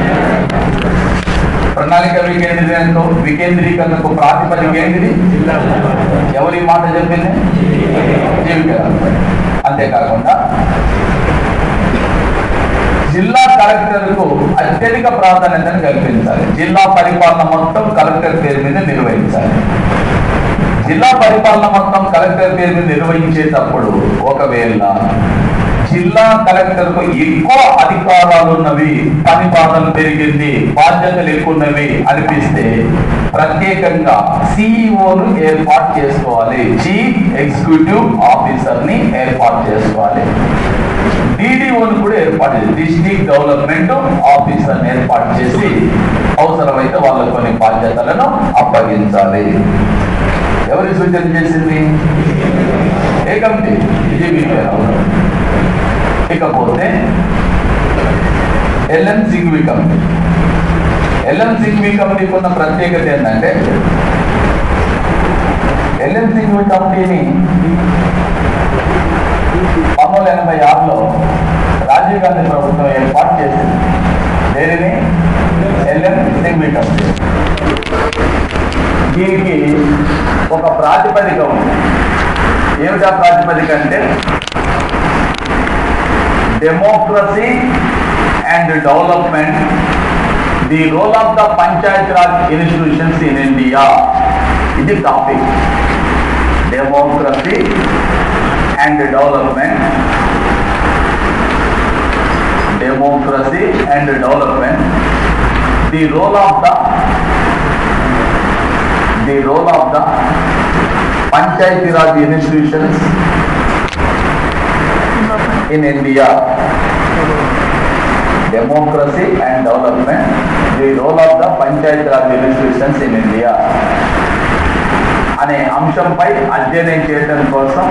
ప్రణాళిక వికేంద్రీకరణకు వికేంద్రీకరణకు ప్రాతిపదిక ఏంటిది ఎవరి మాట చెప్పింది జీవిక అంతేకాకుండా జిల్లా కలెక్టర్కు అత్యధిక ప్రాధాన్యతను కల్పించాలి జిల్లా పరిపాలన మొత్తం కలెక్టర్ పేరు మీద నిర్వహించాలి జిల్లా పరిపాలన మొత్తం కలెక్టర్ పేరు మీద నిర్వహించేటప్పుడు ఒకవేళ జిల్లా కలెక్టర్ కు ఎక్కువ అధికారాలు ఉన్నవి పని భారం పెరిగింది బాధ్యతలు ఎక్కువ ఉన్నవి అనిపిస్తే ప్రత్యేకంగా సిఇఓను ఏర్పాటు చేసుకోవాలి చీఫ్ ఎగ్జిక్యూటివ్ ఆఫీసర్ ని ఏర్పాటు చేసుకోవాలి డిడిఓను కూడా ఏర్పాటు చేసి డిస్ట్రిక్ట్ డెవలప్మెంట్ ఆఫీసర్ ఏర్పాటు చేసి అవసరమైతే వాళ్ళకు కొన్ని బాధ్యతలను అప్పగించాలి ఎవరి సూచన చేసింది ఏ కమిటీ జీబీకే ఇకపోతే LM Singhvi committee LM Singhvi కమిటీకి ఉన్న ప్రత్యేకత ఏంటంటే ఎల్ఎం సింగ్వి కమిటీని పంతొమ్మిది వందల ఎనభై ఆరులో రాజీవ్ గాంధీ ప్రభుత్వం ఏర్పాటు చేసింది దేనిని ఎల్ఎం సింగ్వి కమిటీ దీనికి ఒక ప్రాతిపదిక ఉంది ఏమిటా ప్రాతిపదిక అంటే democracy and development the role of the panchayat raj institutions in India ఇది topic democracy and development democracy and development the role of the the role of the panchayati raj institutions in India democracy and development the role of the panchayati raj institutions in India అనే అంశంపై అధ్యయనం చేయడం కోసం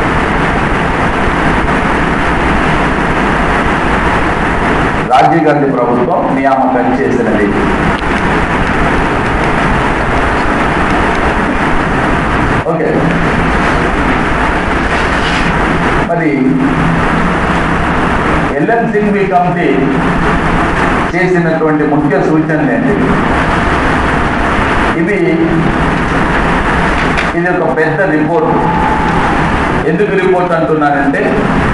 రాజీవ్ గాంధీ ప్రభుత్వం నియామకం చేసినది okay మరి ఎల్ఎన్ సింఘ్వి కమిటీ చేసినటువంటి ముఖ్య సూచనలు ఏంటి ఇవి ఇది ఒక పెద్ద రిపోర్ట్ ఎందుకు రిపోర్ట్ అంటున్నానంటే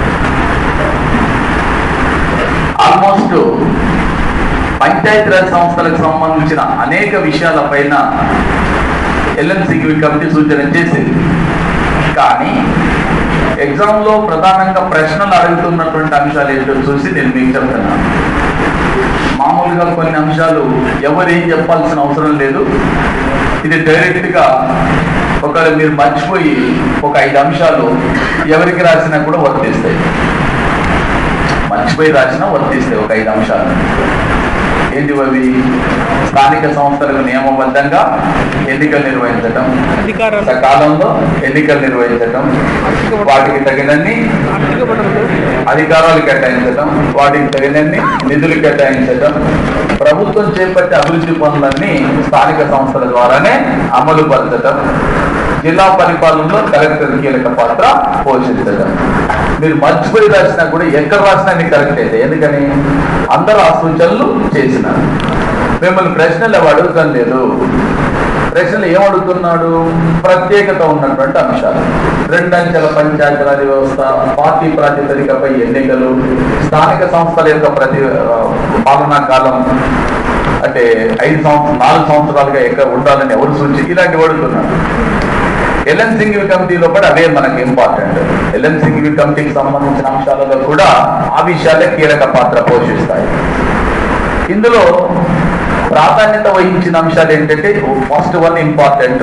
ఆల్మోస్ట్ పంచాయతీరాజ్ సంస్థలకు సంబంధించిన అనేక విషయాలపైన ఎల్ఎన్సికి కమిటీ సూచన చేసింది కానీ ఎగ్జామ్లో ప్రధానంగా ప్రశ్నలు అడుగుతున్నటువంటి అంశాలు ఏంటో చూసి నేను మీకు చెప్తున్నాను మామూలుగా కొన్ని అంశాలు ఎవరు ఏం చెప్పాల్సిన అవసరం లేదు ఇది డైరెక్ట్గా ఒకవేళ మీరు మర్చిపోయి ఒక ఐదు అంశాలు ఎవరికి రాసినా కూడా వర్తిస్తాయి మర్చిపోయి రాసినా వర్తిస్తాయి ఒక ఐదు అంశాలు ఏంటి అవి స్థానిక సంస్థలకు నియమబద్ధంగా ఎన్నికలు నిర్వహించటం అధికారాలు సకాలంలో ఎన్నికలు నిర్వహించటం వాటికి తగినన్ని ఆర్థిక వనరులు అధికారాలు కేటాయించడం వాటికి తగినన్ని నిధులు కేటాయించడం ప్రభుత్వం చేపట్టే అభివృద్ధి పనులన్నీ స్థానిక సంస్థల ద్వారానే అమలు పరచడం జిల్లా పరిపాలనలో కలెక్టర్ కీలక పాత్ర పోషించడం మీరు మర్చిపోయి రాసినా కూడా ఎక్కడ రాసినా మీకు కరెక్ట్ అయితే ఎందుకని అందరూ ఆ సూచనలు చేసినారు మిమ్మల్ని ప్రశ్నలు ఎవరు అడుగుతాం లేదు ప్రశ్నలు ఏమడుగుతున్నాడు ప్రత్యేకత ఉన్నటువంటి అంశాలు రెండంచెల పంచాయతీరాజ్ వ్యవస్థ పార్టీ ప్రాతిపదికపై ఎన్నికలు స్థానిక సంస్థల యొక్క ప్రతి ఆ, పాలనా కాలం అంటే ఐదు సంవత్సరం నాలుగు సంవత్సరాలుగా ఎక్కడ ఉండాలని ఎవరు సూచి ఇలాంటివి అడుగుతున్నాడు ఎల్ఎన్ సింఘ్వి కమిటీలో కూడా అవే మనకి ఇంపార్టెంట్ ఎల్ఎన్ సింఘ్వి కమిటీకి సంబంధించిన అంశాలలో కూడా ఆ విషయాలే కీలక పాత్ర పోషిస్తాయి ఇందులో ప్రాధాన్యత వహించిన అంశాలు ఏంటంటే ఫస్ట్ వన్ ఇంపార్టెంట్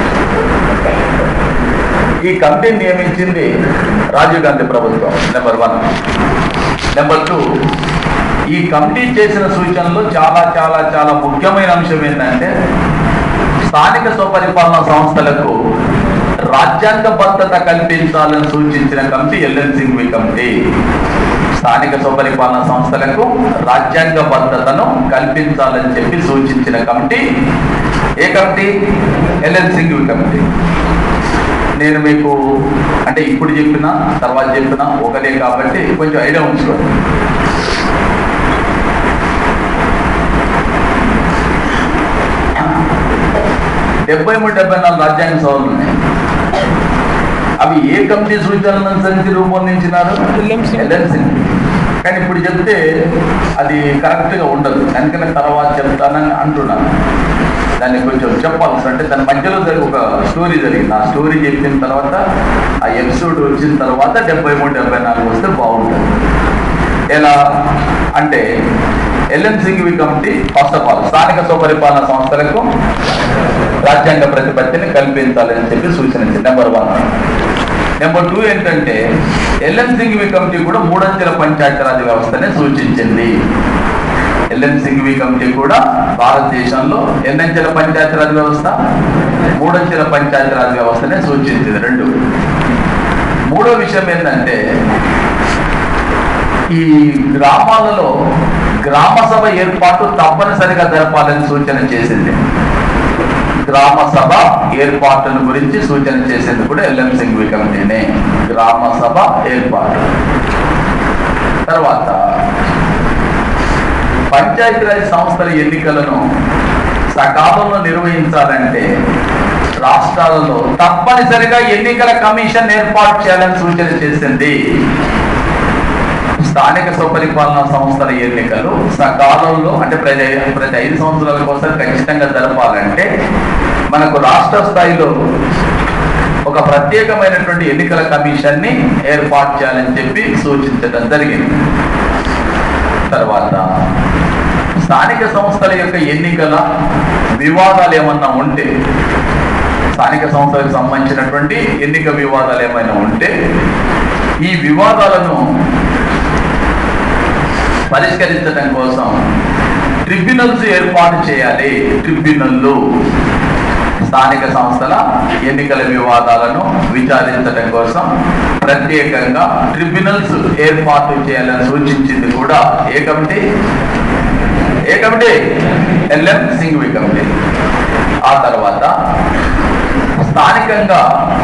ఈ కమిటీని నియమించింది రాజీవ్ గాంధీ ప్రభుత్వం నెంబర్ వన్ నెంబర్ టూ ఈ కమిటీ చేసిన సూచనలు చాలా చాలా చాలా ముఖ్యమైన అంశం ఏంటంటే స్థానిక స్వపరిపాలన సంస్థలకు రాజ్యాంగబద్ధత కల్పించాలని సూచించిన కమిటీ ఎల్ఎన్ సింఘ్వి కమిటీ స్థానిక స్వపరిపాలన సంస్థలకు రాజ్యాంగబద్ధతను కల్పించాలని చెప్పి సూచించిన కమిటీ ఏ కమిటీ ఎల్ఎన్ సింఘ్వి కమిటీ నేను మీకు అంటే ఇప్పుడు చెప్పిన తర్వాత చెప్పిన ఒకటే కాబట్టి కొంచెం ఐడియా ఉంచుకోండి డెబ్బై మూడు డెబ్బై నాలుగు రాజ్యాంగ సభలు ఉన్నాయి అవి ఏ కమిటీ సూచనలను అనుసరించి రూపొందించినారు LMC. ఎల్ఎన్సీ కానీ ఇప్పుడు చెప్తే అది కరెక్ట్గా ఉండదు అందుకని తర్వాత చెప్తానని అంటున్నాను దాన్ని కొంచెం చెప్పాల్సి అంటే దాని మధ్యలో జరిగి ఒక స్టోరీ జరిగింది ఆ స్టోరీ చెప్పిన తర్వాత ఆ ఎపిసోడ్ వచ్చిన తర్వాత డెబ్బై మూడు డెబ్బై నాలుగు వస్తే బాగుంటుంది ఎలా అంటే LN Singhvi committee first of all స్థానిక స్వపరిపాలన సంస్థలకు రాజ్యాంగ ప్రతిపత్తిని కల్పించాలని చెప్పి సూచనించింది నెంబర్ వన్ నెంబర్ టూ ఏంటంటే ఎల్ఎన్ సింఘ్వి కమిటీ కూడా మూడంచెల పంచాయతీరాజ్ వ్యవస్థనే సూచించింది ఎల్ఎన్ సింఘ్వి కమిటీ కూడా భారతదేశంలో ఎన్నంచెల పంచాయతీరాజ్ వ్యవస్థ మూడంచెల పంచాయతీరాజ్ వ్యవస్థనే సూచించింది రెండు మూడో విషయం ఏంటంటే ఈ గ్రామాలలో గ్రామ సభ ఏర్పాటు తప్పనిసరిగా జరపాలని సూచన చేసింది గ్రామ సభ ఏర్పాటును గురించి సూచన చేసింది కూడా ఎల్ఎం సింఘ్వి కమిటీనే గ్రామ సభ ఏర్పాటు తర్వాత పంచాయతీరాజ్ సంస్థల ఎన్నికలను సకాలంలో నిర్వహించాలంటే రాష్ట్రాలలో తప్పనిసరిగా ఎన్నికల కమిషన్ ఏర్పాటు చేయాలని సూచన చేసింది స్థానిక స్వపరిపాలన సంస్థల ఎన్నికలు సకాలంలో అంటే ప్రతి ప్రతి ఐదు సంవత్సరాల కోసం ఖచ్చితంగా జరపాలంటే మనకు రాష్ట్ర స్థాయిలో ఒక ప్రత్యేకమైనటువంటి ఎన్నికల కమిషన్ ని ఏర్పాటు చేయాలని చెప్పి సూచించడం జరిగింది తర్వాత స్థానిక సంస్థల యొక్క ఎన్నికల వివాదాలు ఏమన్నా ఉంటే స్థానిక సంస్థలకు సంబంధించినటువంటి ఎన్నిక వివాదాలు ఏమైనా ఉంటే ఈ వివాదాలను పరిష్కరించడం కోసం ట్రిబ్యునల్స్ ఏర్పాటు చేయాలి ట్రిబ్యునల్లు స్థానిక సంస్థల ఎన్నికల వివాదాలను విచారించడం కోసం ప్రత్యేకంగా ట్రిబ్యునల్స్ ఏర్పాటు చేయాలని సూచించింది కూడా ఏ కమిటీ ఏ కమిటీ ఎల్ఎం సింఘ్వి కమిటీ ఆ తర్వాత స్థానికంగా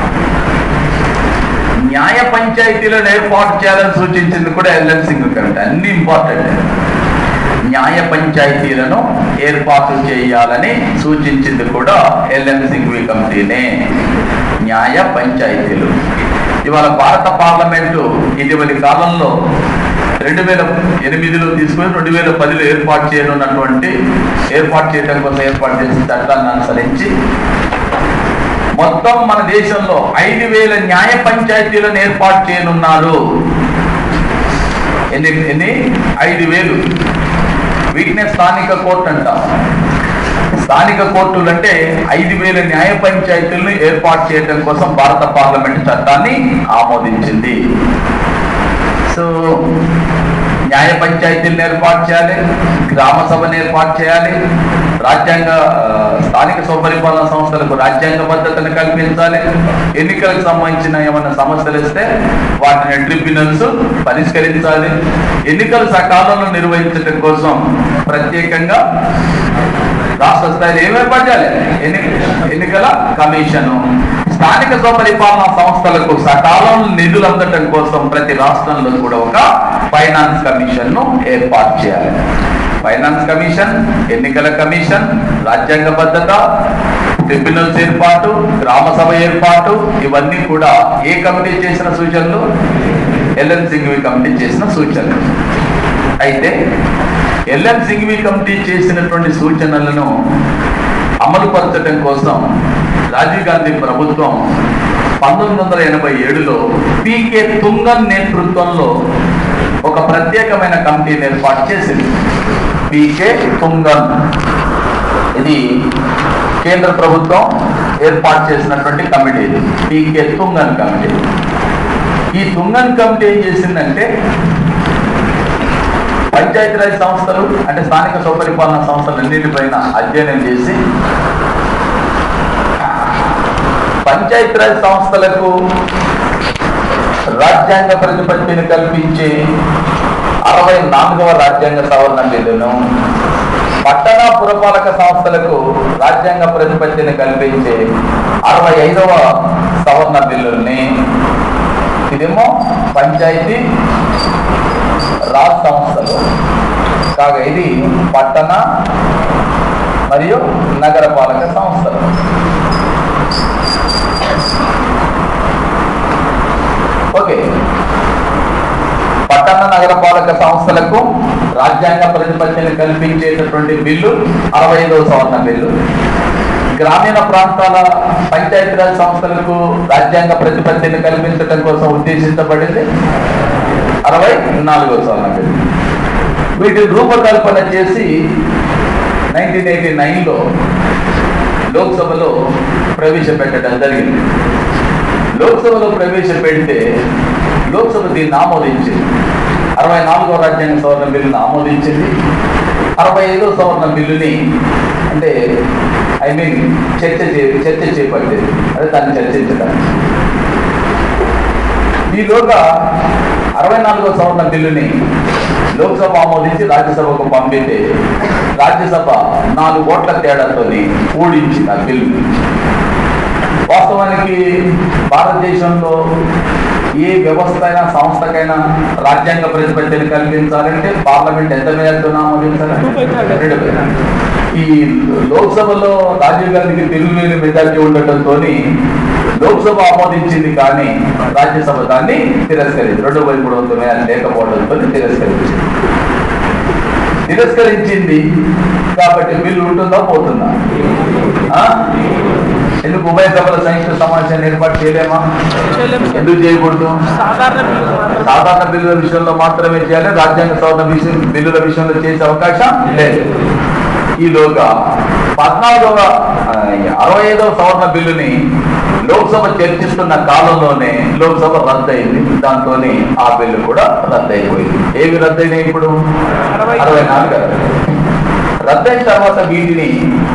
న్యాయ పంచాయతీలను ఏర్పాటు చేయాలని సూచించింది కూడా ఎల్ఎం సింగ్ కమిటీ అన్ని ఇంపార్టెంట్ న్యాయ పంచాయతీలను ఏర్పాటు చేయాలని సూచించింది కూడా ఎల్ఎం సింఘ్వి కమిటీనే న్యాయ పంచాయతీలు ఇవాళ భారత పార్లమెంటు ఇటీవలి కాలంలో రెండు వేల ఎనిమిదిలో తీసుకొని రెండు వేల పదిలో ఏర్పాటు చేయనున్నటువంటి ఏర్పాటు చేయడం కోసం ఏర్పాటు చేసిన చట్టాన్ని అనుసరించి మొత్తం మన దేశంలో ఐదు వేల న్యాయ పంచాయతీలను ఏర్పాటు చేయనున్నారు ఎన్ని ఎన్ని ఐదు వేలు వీటినే స్థానిక కోర్టు అంటాం స్థానిక కోర్టులు అంటే ఐదు వేల న్యాయ పంచాయతీలను ఏర్పాటు చేయడం కోసం భారత పార్లమెంట్ చట్టాన్ని ఆమోదించింది సో న్యాయ పంచాయతీలను ఏర్పాటు చేయాలి గ్రామ సభను ఏర్పాటు చేయాలి రాజ్యాంగ ఆ, స్థానిక స్వపరిపాలన సంస్థలకు రాజ్యాంగ భద్రతను కల్పించాలి ఎన్నికలకు సంబంధించిన ఏమైనా సమస్యలు ఇస్తే వాటిని ట్రిబ్యునల్స్ పరిష్కరించాలి ఎన్నికలు సకాలంలో నిర్వహించడం కోసం ప్రత్యేకంగా రాష్ట్ర స్థాయిలో ఏం ఏర్పాటు చేయాలి ఎన్ని ఎన్నికల కమిషను స్థానిక స్వపరిపాలన సంస్థలకు సకాలంలో నిధులు అందటం కోసం ప్రతి రాష్ట్రంలో కూడా ఒక ఫైనాన్స్ కమిషన్ ను ఏర్పాటు చేయాలి ఫైనాన్స్ కమిషన్ ఎన్నికల కమిషన్ రాజ్యాంగ భద్రత ట్రిబ్యునల్స్ ఏర్పాటు గ్రామ సభ ఏర్పాటు ఇవన్నీ కూడా ఏ కమిటీ చేసిన సూచనలు ఎల్ఎన్ సింఘ్వి కమిటీ చేసిన సూచనలు అయితే ఎల్ఎన్ సింఘ్వి కమిటీ చేసినటువంటి సూచనలను అమలుపరచడం కోసం రాజీవ్ గాంధీ ప్రభుత్వం పంతొమ్మిది వందల ఎనభై ఏడులో పీకే తుంగన్ నేతృత్వంలో ఒక ప్రత్యేకమైన కమిటీని ఏర్పాటు చేసింది పీకే తుంగన్ ఇది కేంద్ర ప్రభుత్వం ఏర్పాటు చేసినటువంటి కమిటీ ఇది పీకే తుంగన్ కమిటీ ఈ తుంగన్ కమిటీ ఏం చేసిందంటే పంచాయతీరాజ్ సంస్థలు అంటే స్థానిక స్వపరిపాలన సంస్థలు అన్నిటిపైన అధ్యయనం చేసి పంచాయతీరాజ్ సంస్థలకు రాజ్యాంగ ప్రతిపత్తిని కల్పించే అరవై నాలుగవ రాజ్యాంగ సవరణ బిల్లును పట్టణ పురపాలక సంస్థలకు రాజ్యాంగ ప్రతిపత్తిని కల్పించే అరవై ఐదవ సవరణ బిల్లుల్ని ఇదేమో పంచాయతీ రాజ్ సంస్థలు కాగా ఇది పట్టణ మరియు నగరపాలక సంస్థలు ఓకే పట్టణ నగరపాలక సంస్థలకు రాజ్యాంగ ప్రతిపత్తిని కల్పించేటటువంటి బిల్లు అరవై ఐదవ సవరణ బిల్లు గ్రామీణ ప్రాంతాల పంచాయతీరాజ్ సంస్థలకు రాజ్యాంగ ప్రతిపత్తిని కల్పించడం కోసం ఉద్దేశించబడింది అరవై నాలుగో సవరణ బిల్లు వీటిని రూపకల్పన చేసి నైన్టీన్ ఎయిటీ నైన్లో లోక్సభలో ప్రవేశపెట్టడం జరిగింది లోక్సభలో ప్రవేశపెడితే లోక్సభ దీన్ని ఆమోదించింది అరవై నాలుగో రాజ్యాంగ సవరణ బిల్లును ఆమోదించింది అరవై ఐదో సవరణ బిల్లుని అంటే ఐ మీన్ చర్చ చే చర్చ చేపట్టేది అదే దాన్ని చర్చించడానికి ఈలోగా అరవై నాలుగో సవరణ బిల్లుని లోక్సభ ఆమోదించి రాజ్యసభకు పంపితే రాజ్యసభ నాలుగు ఓట్ల తేడాతో ఓడించింది ఆ బిల్లు వాస్తవానికి భారతదేశంలో ఏ వ్యవస్థ అయినా సంస్థకైనా రాజ్యాంగ ప్రతిపత్తిని కల్పించాలంటే పార్లమెంట్ ఎంత మేరకు ఆమోదించాలి రెండు వేల. ఈ లోక్సభలో రాజీవ్ గాంధీకి తెలుగులేని మెజార్టీ ఉండటంతో లోక్సభ ఆమోదించింది కానీ రాజ్యసభ దాన్ని తిరస్కరించింది రెండు వేల మూడు వందల మేర లేకపోవడంతో తిరస్కరించింది తిరస్కరించింది కాబట్టి బిల్లు ఉంటుందా పోతుందా ఆ? ఎందుకు ఉభయ సభల సంయుక్త సమావేశాన్ని ఏర్పాటు చేయలేమా చేయలేము సార్. ఎందుకు చేయకూడదు సాధారణ బిల్లులు మాత్రం సాధారణ బిల్లుల విషయంలో మాత్రమే చేయాలి రాజ్యాంగ సవరణ విషయం బిల్లుల విషయంలో చేసే అవకాశం లేదు ఈలోగా పద్నాలుగవ ఆ, అరవై ఐదవ సవరణ బిల్లుని లోక్సభ చర్చిస్తున్న కాలంలోనే లోక్సభ రద్దయింది దాంతో ఆ బిల్లు కూడా రద్దయిపోయింది ఏవి రద్దయినాయి ఇప్పుడు అరవై. అరవై నాలుగు రద్దయిన తర్వాత వీటిని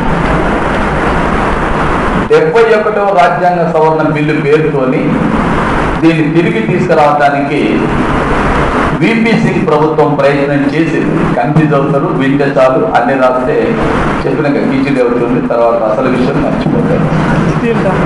డెబ్బై ఒకటవ రాజ్యాంగ సవరణ బిల్లు పేరుతోని దీన్ని తిరిగి తీసుకురావడానికి విపి సింగ్ ప్రభుత్వం ప్రయత్నం చేసింది కన్ఫ్యూజ్ అవుతారు వింటే చాలు అన్ని రాస్తే చెప్పినాక కిచిడి అవుతుంది తర్వాత అసలు విషయం మర్చిపోతారు తింటాం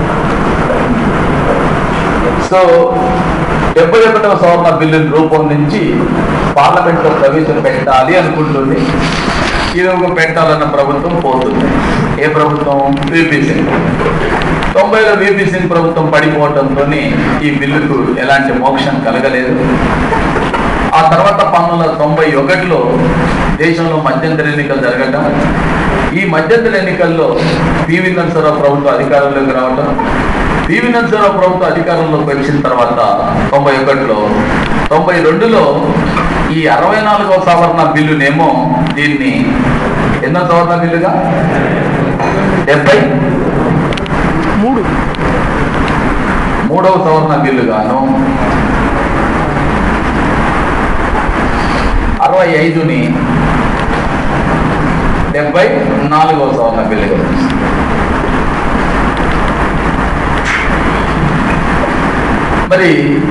సో డెబ్బై ఒకటవ సవరణ బిల్లుని రూపొందించి పార్లమెంట్లో ప్రవేశపెట్టాలి అనుకుంటుంది ఈరోజు పెట్టాలన్న ప్రభుత్వం పోతుంది ఏ ప్రభుత్వం విపి సింగ్ తొంభైలో విపి సింగ్ ప్రభుత్వం పడిపోవడంతో ఈ బిల్లుకు ఎలాంటి మోక్షం కలగలేదు ఆ తర్వాత పంతొమ్మిది వందల తొంభై ఒకటిలో దేశంలో మధ్యంతర ఎన్నికలు జరగటం ఈ మధ్యంతర ఎన్నికల్లో పివి నరసరావు ప్రభుత్వం అధికారంలోకి రావటం పివి నరసరావు ప్రభుత్వం అధికారంలోకి వచ్చిన తర్వాత తొంభై ఒకటిలో తొంభై రెండులో ఈ అరవై నాలుగవ సవరణ బిల్లునేమో దీన్ని ఎన్నో సవరణ బిల్లుగా డెబ్బై మూడు మూడవ సవరణ బిల్లుగాను అరవై ఐదుని డెబ్బై నాలుగవ సవరణ బిల్లుగా ఉంది. మరి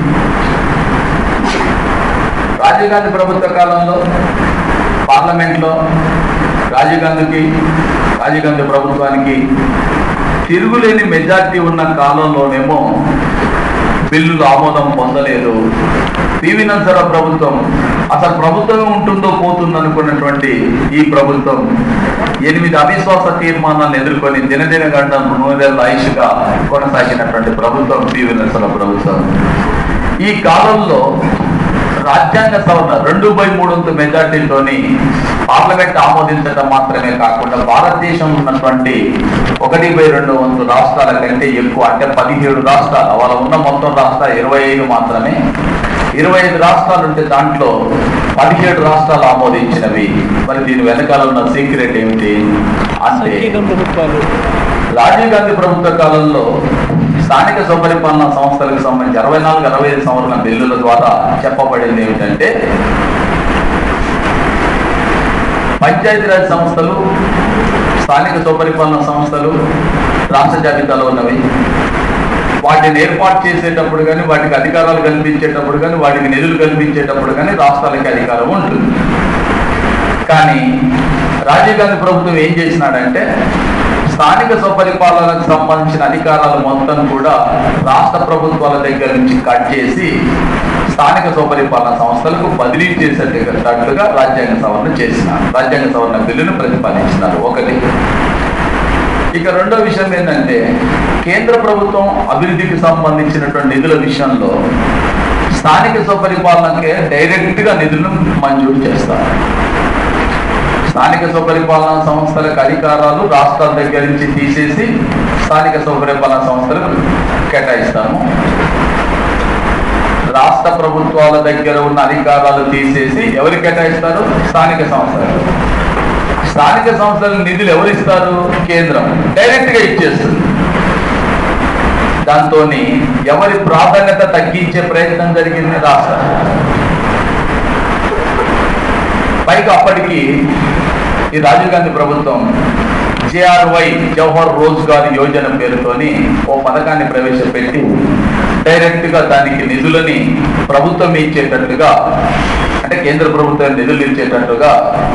రాజీవ్ గాంధీ ప్రభుత్వ కాలంలో పార్లమెంట్లో రాజీవ్ గాంధీకి రాజీవ్ గాంధీ ప్రభుత్వానికి తిరుగులేని మెజార్టీ ఉన్న కాలంలోనేమో బిల్లులు ఆమోదం పొందలేదు పివి నరసరావు ప్రభుత్వం అసలు ప్రభుత్వం ఉంటుందో పోతుందో అనుకున్నటువంటి ఈ ప్రభుత్వం ఎనిమిది అవిశ్వాస తీర్మానాలను ఎదుర్కొని దినదిన గంటం నూనెల ఆయుష్గా కొనసాగినటువంటి ప్రభుత్వం పివి నరసరావు ప్రభుత్వం ఈ కాలంలో రాజ్యాంగ సవరణ రెండు బై మూడు వంతు మెజార్టీతోని పార్లమెంట్ ఆమోదించడం మాత్రమే కాకుండా భారతదేశంలో ఉన్నటువంటి ఒకటి బై రెండు వంతు రాష్ట్రాల కంటే ఎక్కువ అంటే పదిహేడు రాష్ట్రాలు వాళ్ళ ఉన్న మొత్తం రాష్ట్రాలు ఇరవై ఐదు మాత్రమే ఇరవై ఐదు రాష్ట్రాలు ఉంటే దాంట్లో పదిహేడు రాష్ట్రాలు ఆమోదించినవి మరి దీని వెనకాల ఉన్న సీక్రెట్ ఏమిటి అంటే సంకీర్ణ ప్రభుత్వాలు రాజీవ్ గాంధీ ప్రభుత్వ కాలంలో స్థానిక స్వపరిపాలనా సంస్థలకు సంబంధించి అరవై నాలుగు అరవై ఐదు సంవత్సరాల బిల్లుల ద్వారా చెప్పబడింది ఏమిటంటే పంచాయతీరాజ్ సంస్థలు స్థానిక స్వపరిపాలనా సంస్థలు రాష్ట్ర జాబితాలో ఉన్నవి వాటిని ఏర్పాటు చేసేటప్పుడు కానీ వాటికి అధికారాలు కల్పించేటప్పుడు కానీ వాటికి నిధులు కల్పించేటప్పుడు కానీ రాష్ట్రాలకి అధికారం ఉంటుంది కానీ రాజీవ్ గాంధీ ప్రభుత్వం ఏం చేసినాడంటే స్థానిక స్వపరిపాలనకు సంబంధించిన అధికారాలు మొత్తం కూడా రాష్ట్ర ప్రభుత్వాల దగ్గర నుంచి కట్ చేసి స్థానిక స్వపరిపాలన సంస్థలకు బదిలీ చేసేటట్టుగా రాజ్యాంగ సవరణ చేసినారు రాజ్యాంగ సవరణ బిల్లును ప్రతిపాదించినారు ఒకటి ఇక రెండో విషయం ఏంటంటే కేంద్ర ప్రభుత్వం అభివృద్ధికి సంబంధించినటువంటి నిధుల విషయంలో స్థానిక స్వపరిపాలనకే డైరెక్ట్ గా నిధులను మంజూరు చేస్తారు స్థానిక స్వపరిపాలన సంస్థలకు అధికారాలు రాష్ట్రాల దగ్గర నుంచి తీసేసి స్థానిక స్వపరిపాలన సంస్థలకు కేటాయిస్తాము రాష్ట్ర ప్రభుత్వాల దగ్గర ఉన్న అధికారాలు తీసేసి ఎవరికి కేటాయిస్తారు స్థానిక సంస్థలకు స్థానిక సంస్థల నిధులు ఎవరిస్తారు కేంద్రం డైరెక్ట్ గా ఇచ్చేస్తుంది దాంతో ఎవరి ప్రాధాన్యత తగ్గించే ప్రయత్నం జరిగింది రాష్ట్రం పైగా అప్పటికి ఈ రాజీవ్ గాంధీ ప్రభుత్వం జేఆర్వై జవహర్ రోజ్గార్ యోజన పేరుతోని ఓ పథకాన్ని ప్రవేశపెట్టి డైరెక్ట్ గా దానికి నిధులని ప్రభుత్వం ఇచ్చేటట్టుగా అంటే కేంద్ర ప్రభుత్వం నిధులు ఇచ్చేటట్టుగా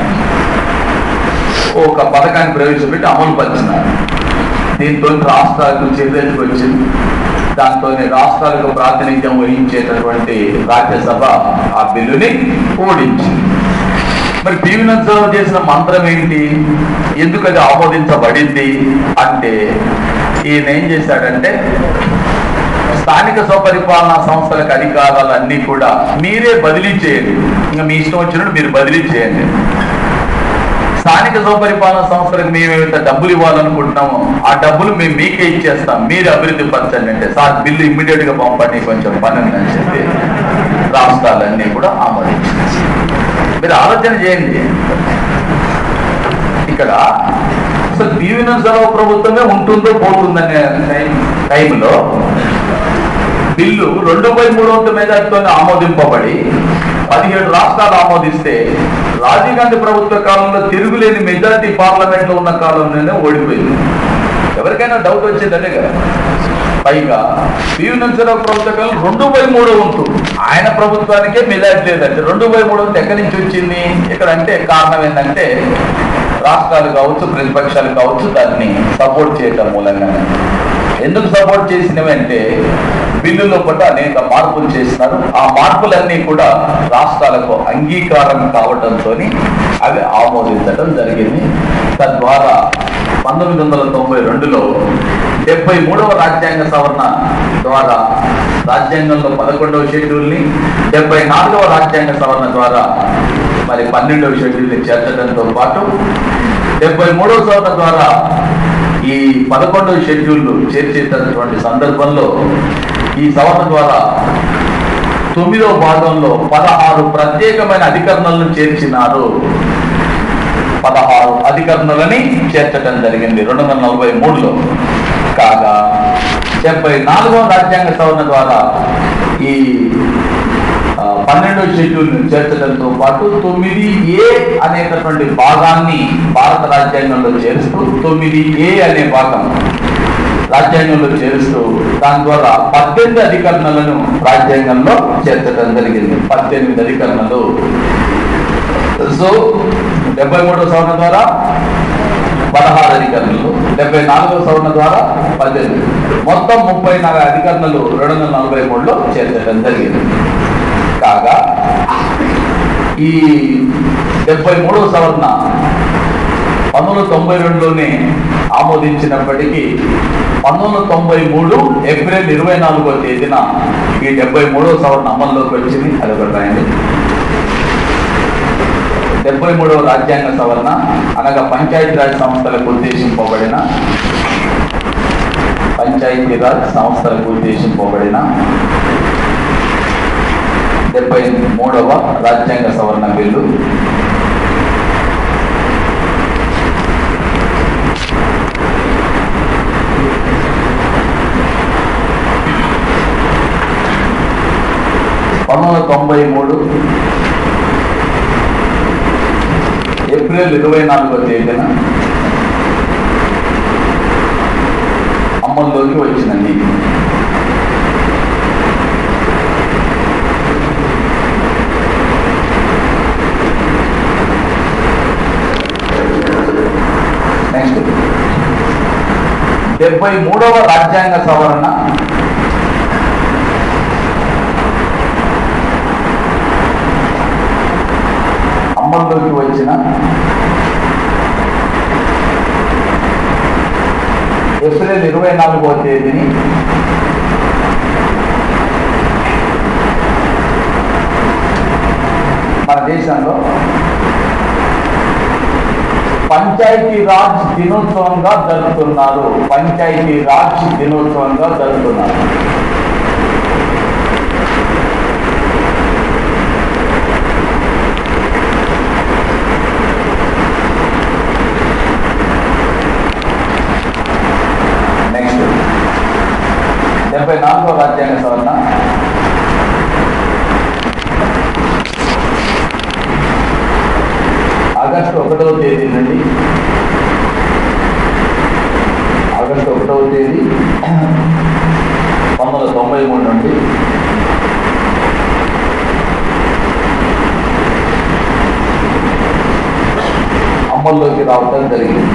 ఒక పథకాన్ని ప్రవేశపెట్టి అమలు పరిచినారు దీంతో రాష్ట్రాలకు చర్యలకు వచ్చింది దాంతో రాష్ట్రాలకు ప్రాతినిధ్యం వహించేటటువంటి రాజ్యసభ ఆ బిల్లుని ఓడించింది మరి పివి నరసింహరావు చేసిన మంత్రం ఏంటి ఎందుకు అది ఆమోదించబడింది అంటే ఈయన ఏం చేశాడంటే స్థానిక స్వపరిపాలనా సంస్థలకు అధికారాలన్నీ కూడా మీరే బదిలీ చేయండి ఇంకా మీ ఇష్టం వచ్చినట్టు మీరు బదిలీ చేయండి స్థానిక స్వపరిపాలన సంస్థలకు మేము ఏమైతే డబ్బులు ఇవ్వాలనుకుంటున్నామో ఆ డబ్బులు మేము మీకే ఇచ్చేస్తాం మీరు అభివృద్ధి పరచండి అంటే సార్ బిల్లు ఇమ్మీడియట్ గా పంపండి కొంచెం పని ఉందని చెప్పి రాష్ట్రాలన్నీ కూడా ఆమోదించారు మీరు ఆలోచన చేయండి ఇక్కడ అసలు పివి నరసరావు ప్రభుత్వమే ఉంటుందో పోతుందనే టైం టైంలో బిల్లు రెండు బై మూడు వంతు మెజార్టీతో ఆమోదింపబడి పదిహేడు రాష్ట్రాలు ఆమోదిస్తే రాజీవ్ గాంధీ ప్రభుత్వ కాలంలో తిరుగులేని మెజార్టీ పార్లమెంట్ లో ఉన్న కాలంలోనే ఓడిపోయింది ఎవరికైనా డౌట్ వచ్చేది అదే కదా పైగా పివి నరసరావు ప్రభుత్వ కాలం రెండు బై మూడు వంతు ఆయన ప్రభుత్వానికే మెజార్టీ లేదంటే రెండు బై మూడు వంతు ఎక్కడి నుంచి వచ్చింది ఇక్కడ అంటే కారణం ఏంటంటే రాష్ట్రాలు కావచ్చు ప్రతిపక్షాలు కావచ్చు దాన్ని సపోర్ట్ చేయటం మూలంగానే ఎందుకు సపోర్ట్ చేసినవంటే బిల్లులో కూడా అనేక మార్పులు చేసినారు ఆ మార్పులన్నీ కూడా రాష్ట్రాలకు అంగీకారం కావడంతో అవి ఆమోదించడం జరిగింది తద్వారా పంతొమ్మిది వందల తొంభై రెండులో డెబ్బై మూడవ రాజ్యాంగ సవరణ ద్వారా రాజ్యాంగంలో పదకొండవ షెడ్యూల్ని డెబ్బై నాలుగవ రాజ్యాంగ సవరణ ద్వారా మరి పన్నెండవ షెడ్యూల్ని చేర్చడంతో పాటు డెబ్బై మూడవ సవరణ ద్వారా ఈ పదకొండవ షెడ్యూల్ చేర్చేటటువంటి సందర్భంలో ఈ సవరణ ద్వారా తొమ్మిదవ భాగంలో పదహారు ప్రత్యేకమైన అధికరణలను చేర్చినారు పదహారు అధికరణలని చేర్చడం జరిగింది రెండు వందల నలభై మూడులో కాగా డెబ్బై నాలుగవ రాజ్యాంగ సవరణ ద్వారా ఈ ఆ, పన్నెండవ షెడ్యూల్ చేర్చడంతో పాటు తొమ్మిది ఏ అనేటటువంటి భాగాన్ని భారత రాజ్యాంగంలో చేరుస్తూ తొమ్మిది ఏ అనే భాగం రాజ్యాంగంలో చేరుస్తూ దాని ద్వారా పద్దెనిమిది అధికరణలను రాజ్యాంగంలో చేర్చడం జరిగింది పద్దెనిమిది అధికరణలు సో డెబ్బై మూడవ సవరణ ద్వారా పదహారు అధికరణలు డెబ్బై నాలుగవ సవరణ ద్వారా పద్దెనిమిది మొత్తం ముప్పై నాలుగు అధికరణలు రెండు వందల నలభై మూడులో చేర్చడం జరిగింది కాగా ఈ డెబ్బై మూడవ సవరణ పంతొమ్మిది వందల తొంభై రెండులోనే ఆమోదించినప్పటికీ పంతొమ్మిది వందల తొంభై మూడు ఏప్రిల్ ఇరవై నాలుగో తేదీన ఈ డెబ్బై మూడవ సవరణ అమల్లోకి వచ్చింది అది ఒకటి రాయండి డెబ్బై మూడవ రాజ్యాంగ సవరణ అనగా పంచాయతీరాజ్ సంస్థలకు ఉద్దేశింపబడిన పంచాయతీరాజ్ సంస్థలకు ఉద్దేశింపబడిన డెబ్బై మూడవ రాజ్యాంగ సవరణ బిల్లు పంతొమ్మిది వందల తొంభై మూడు ఏప్రిల్ ఇరవై నాలుగో తేదీన అమల్లోకి వచ్చిందండి నెక్స్ట్ డెబ్బై మూడవ రాజ్యాంగ సవరణ అమల్లోకి వచ్చిన ఏప్రిల్ ఇరవై నాలుగవ తేదీని మన దేశంలో పంచాయతీ రాజ్ దినోత్సవంగా జరుపుతున్నారు పంచాయతీ రాజ్ దినోత్సవంగా జరుపుతున్నారు నెక్స్ట్ డెబ్బై నాలుగో రాజ్యాంగ సవరణ ఆగస్టు ఒకటవ తేదీ నుండి ఆగస్టు ఒకటవ తేదీ పంతొమ్మిది వందల తొంభై మూడు నుండి అమల్లోకి రావడం జరిగింది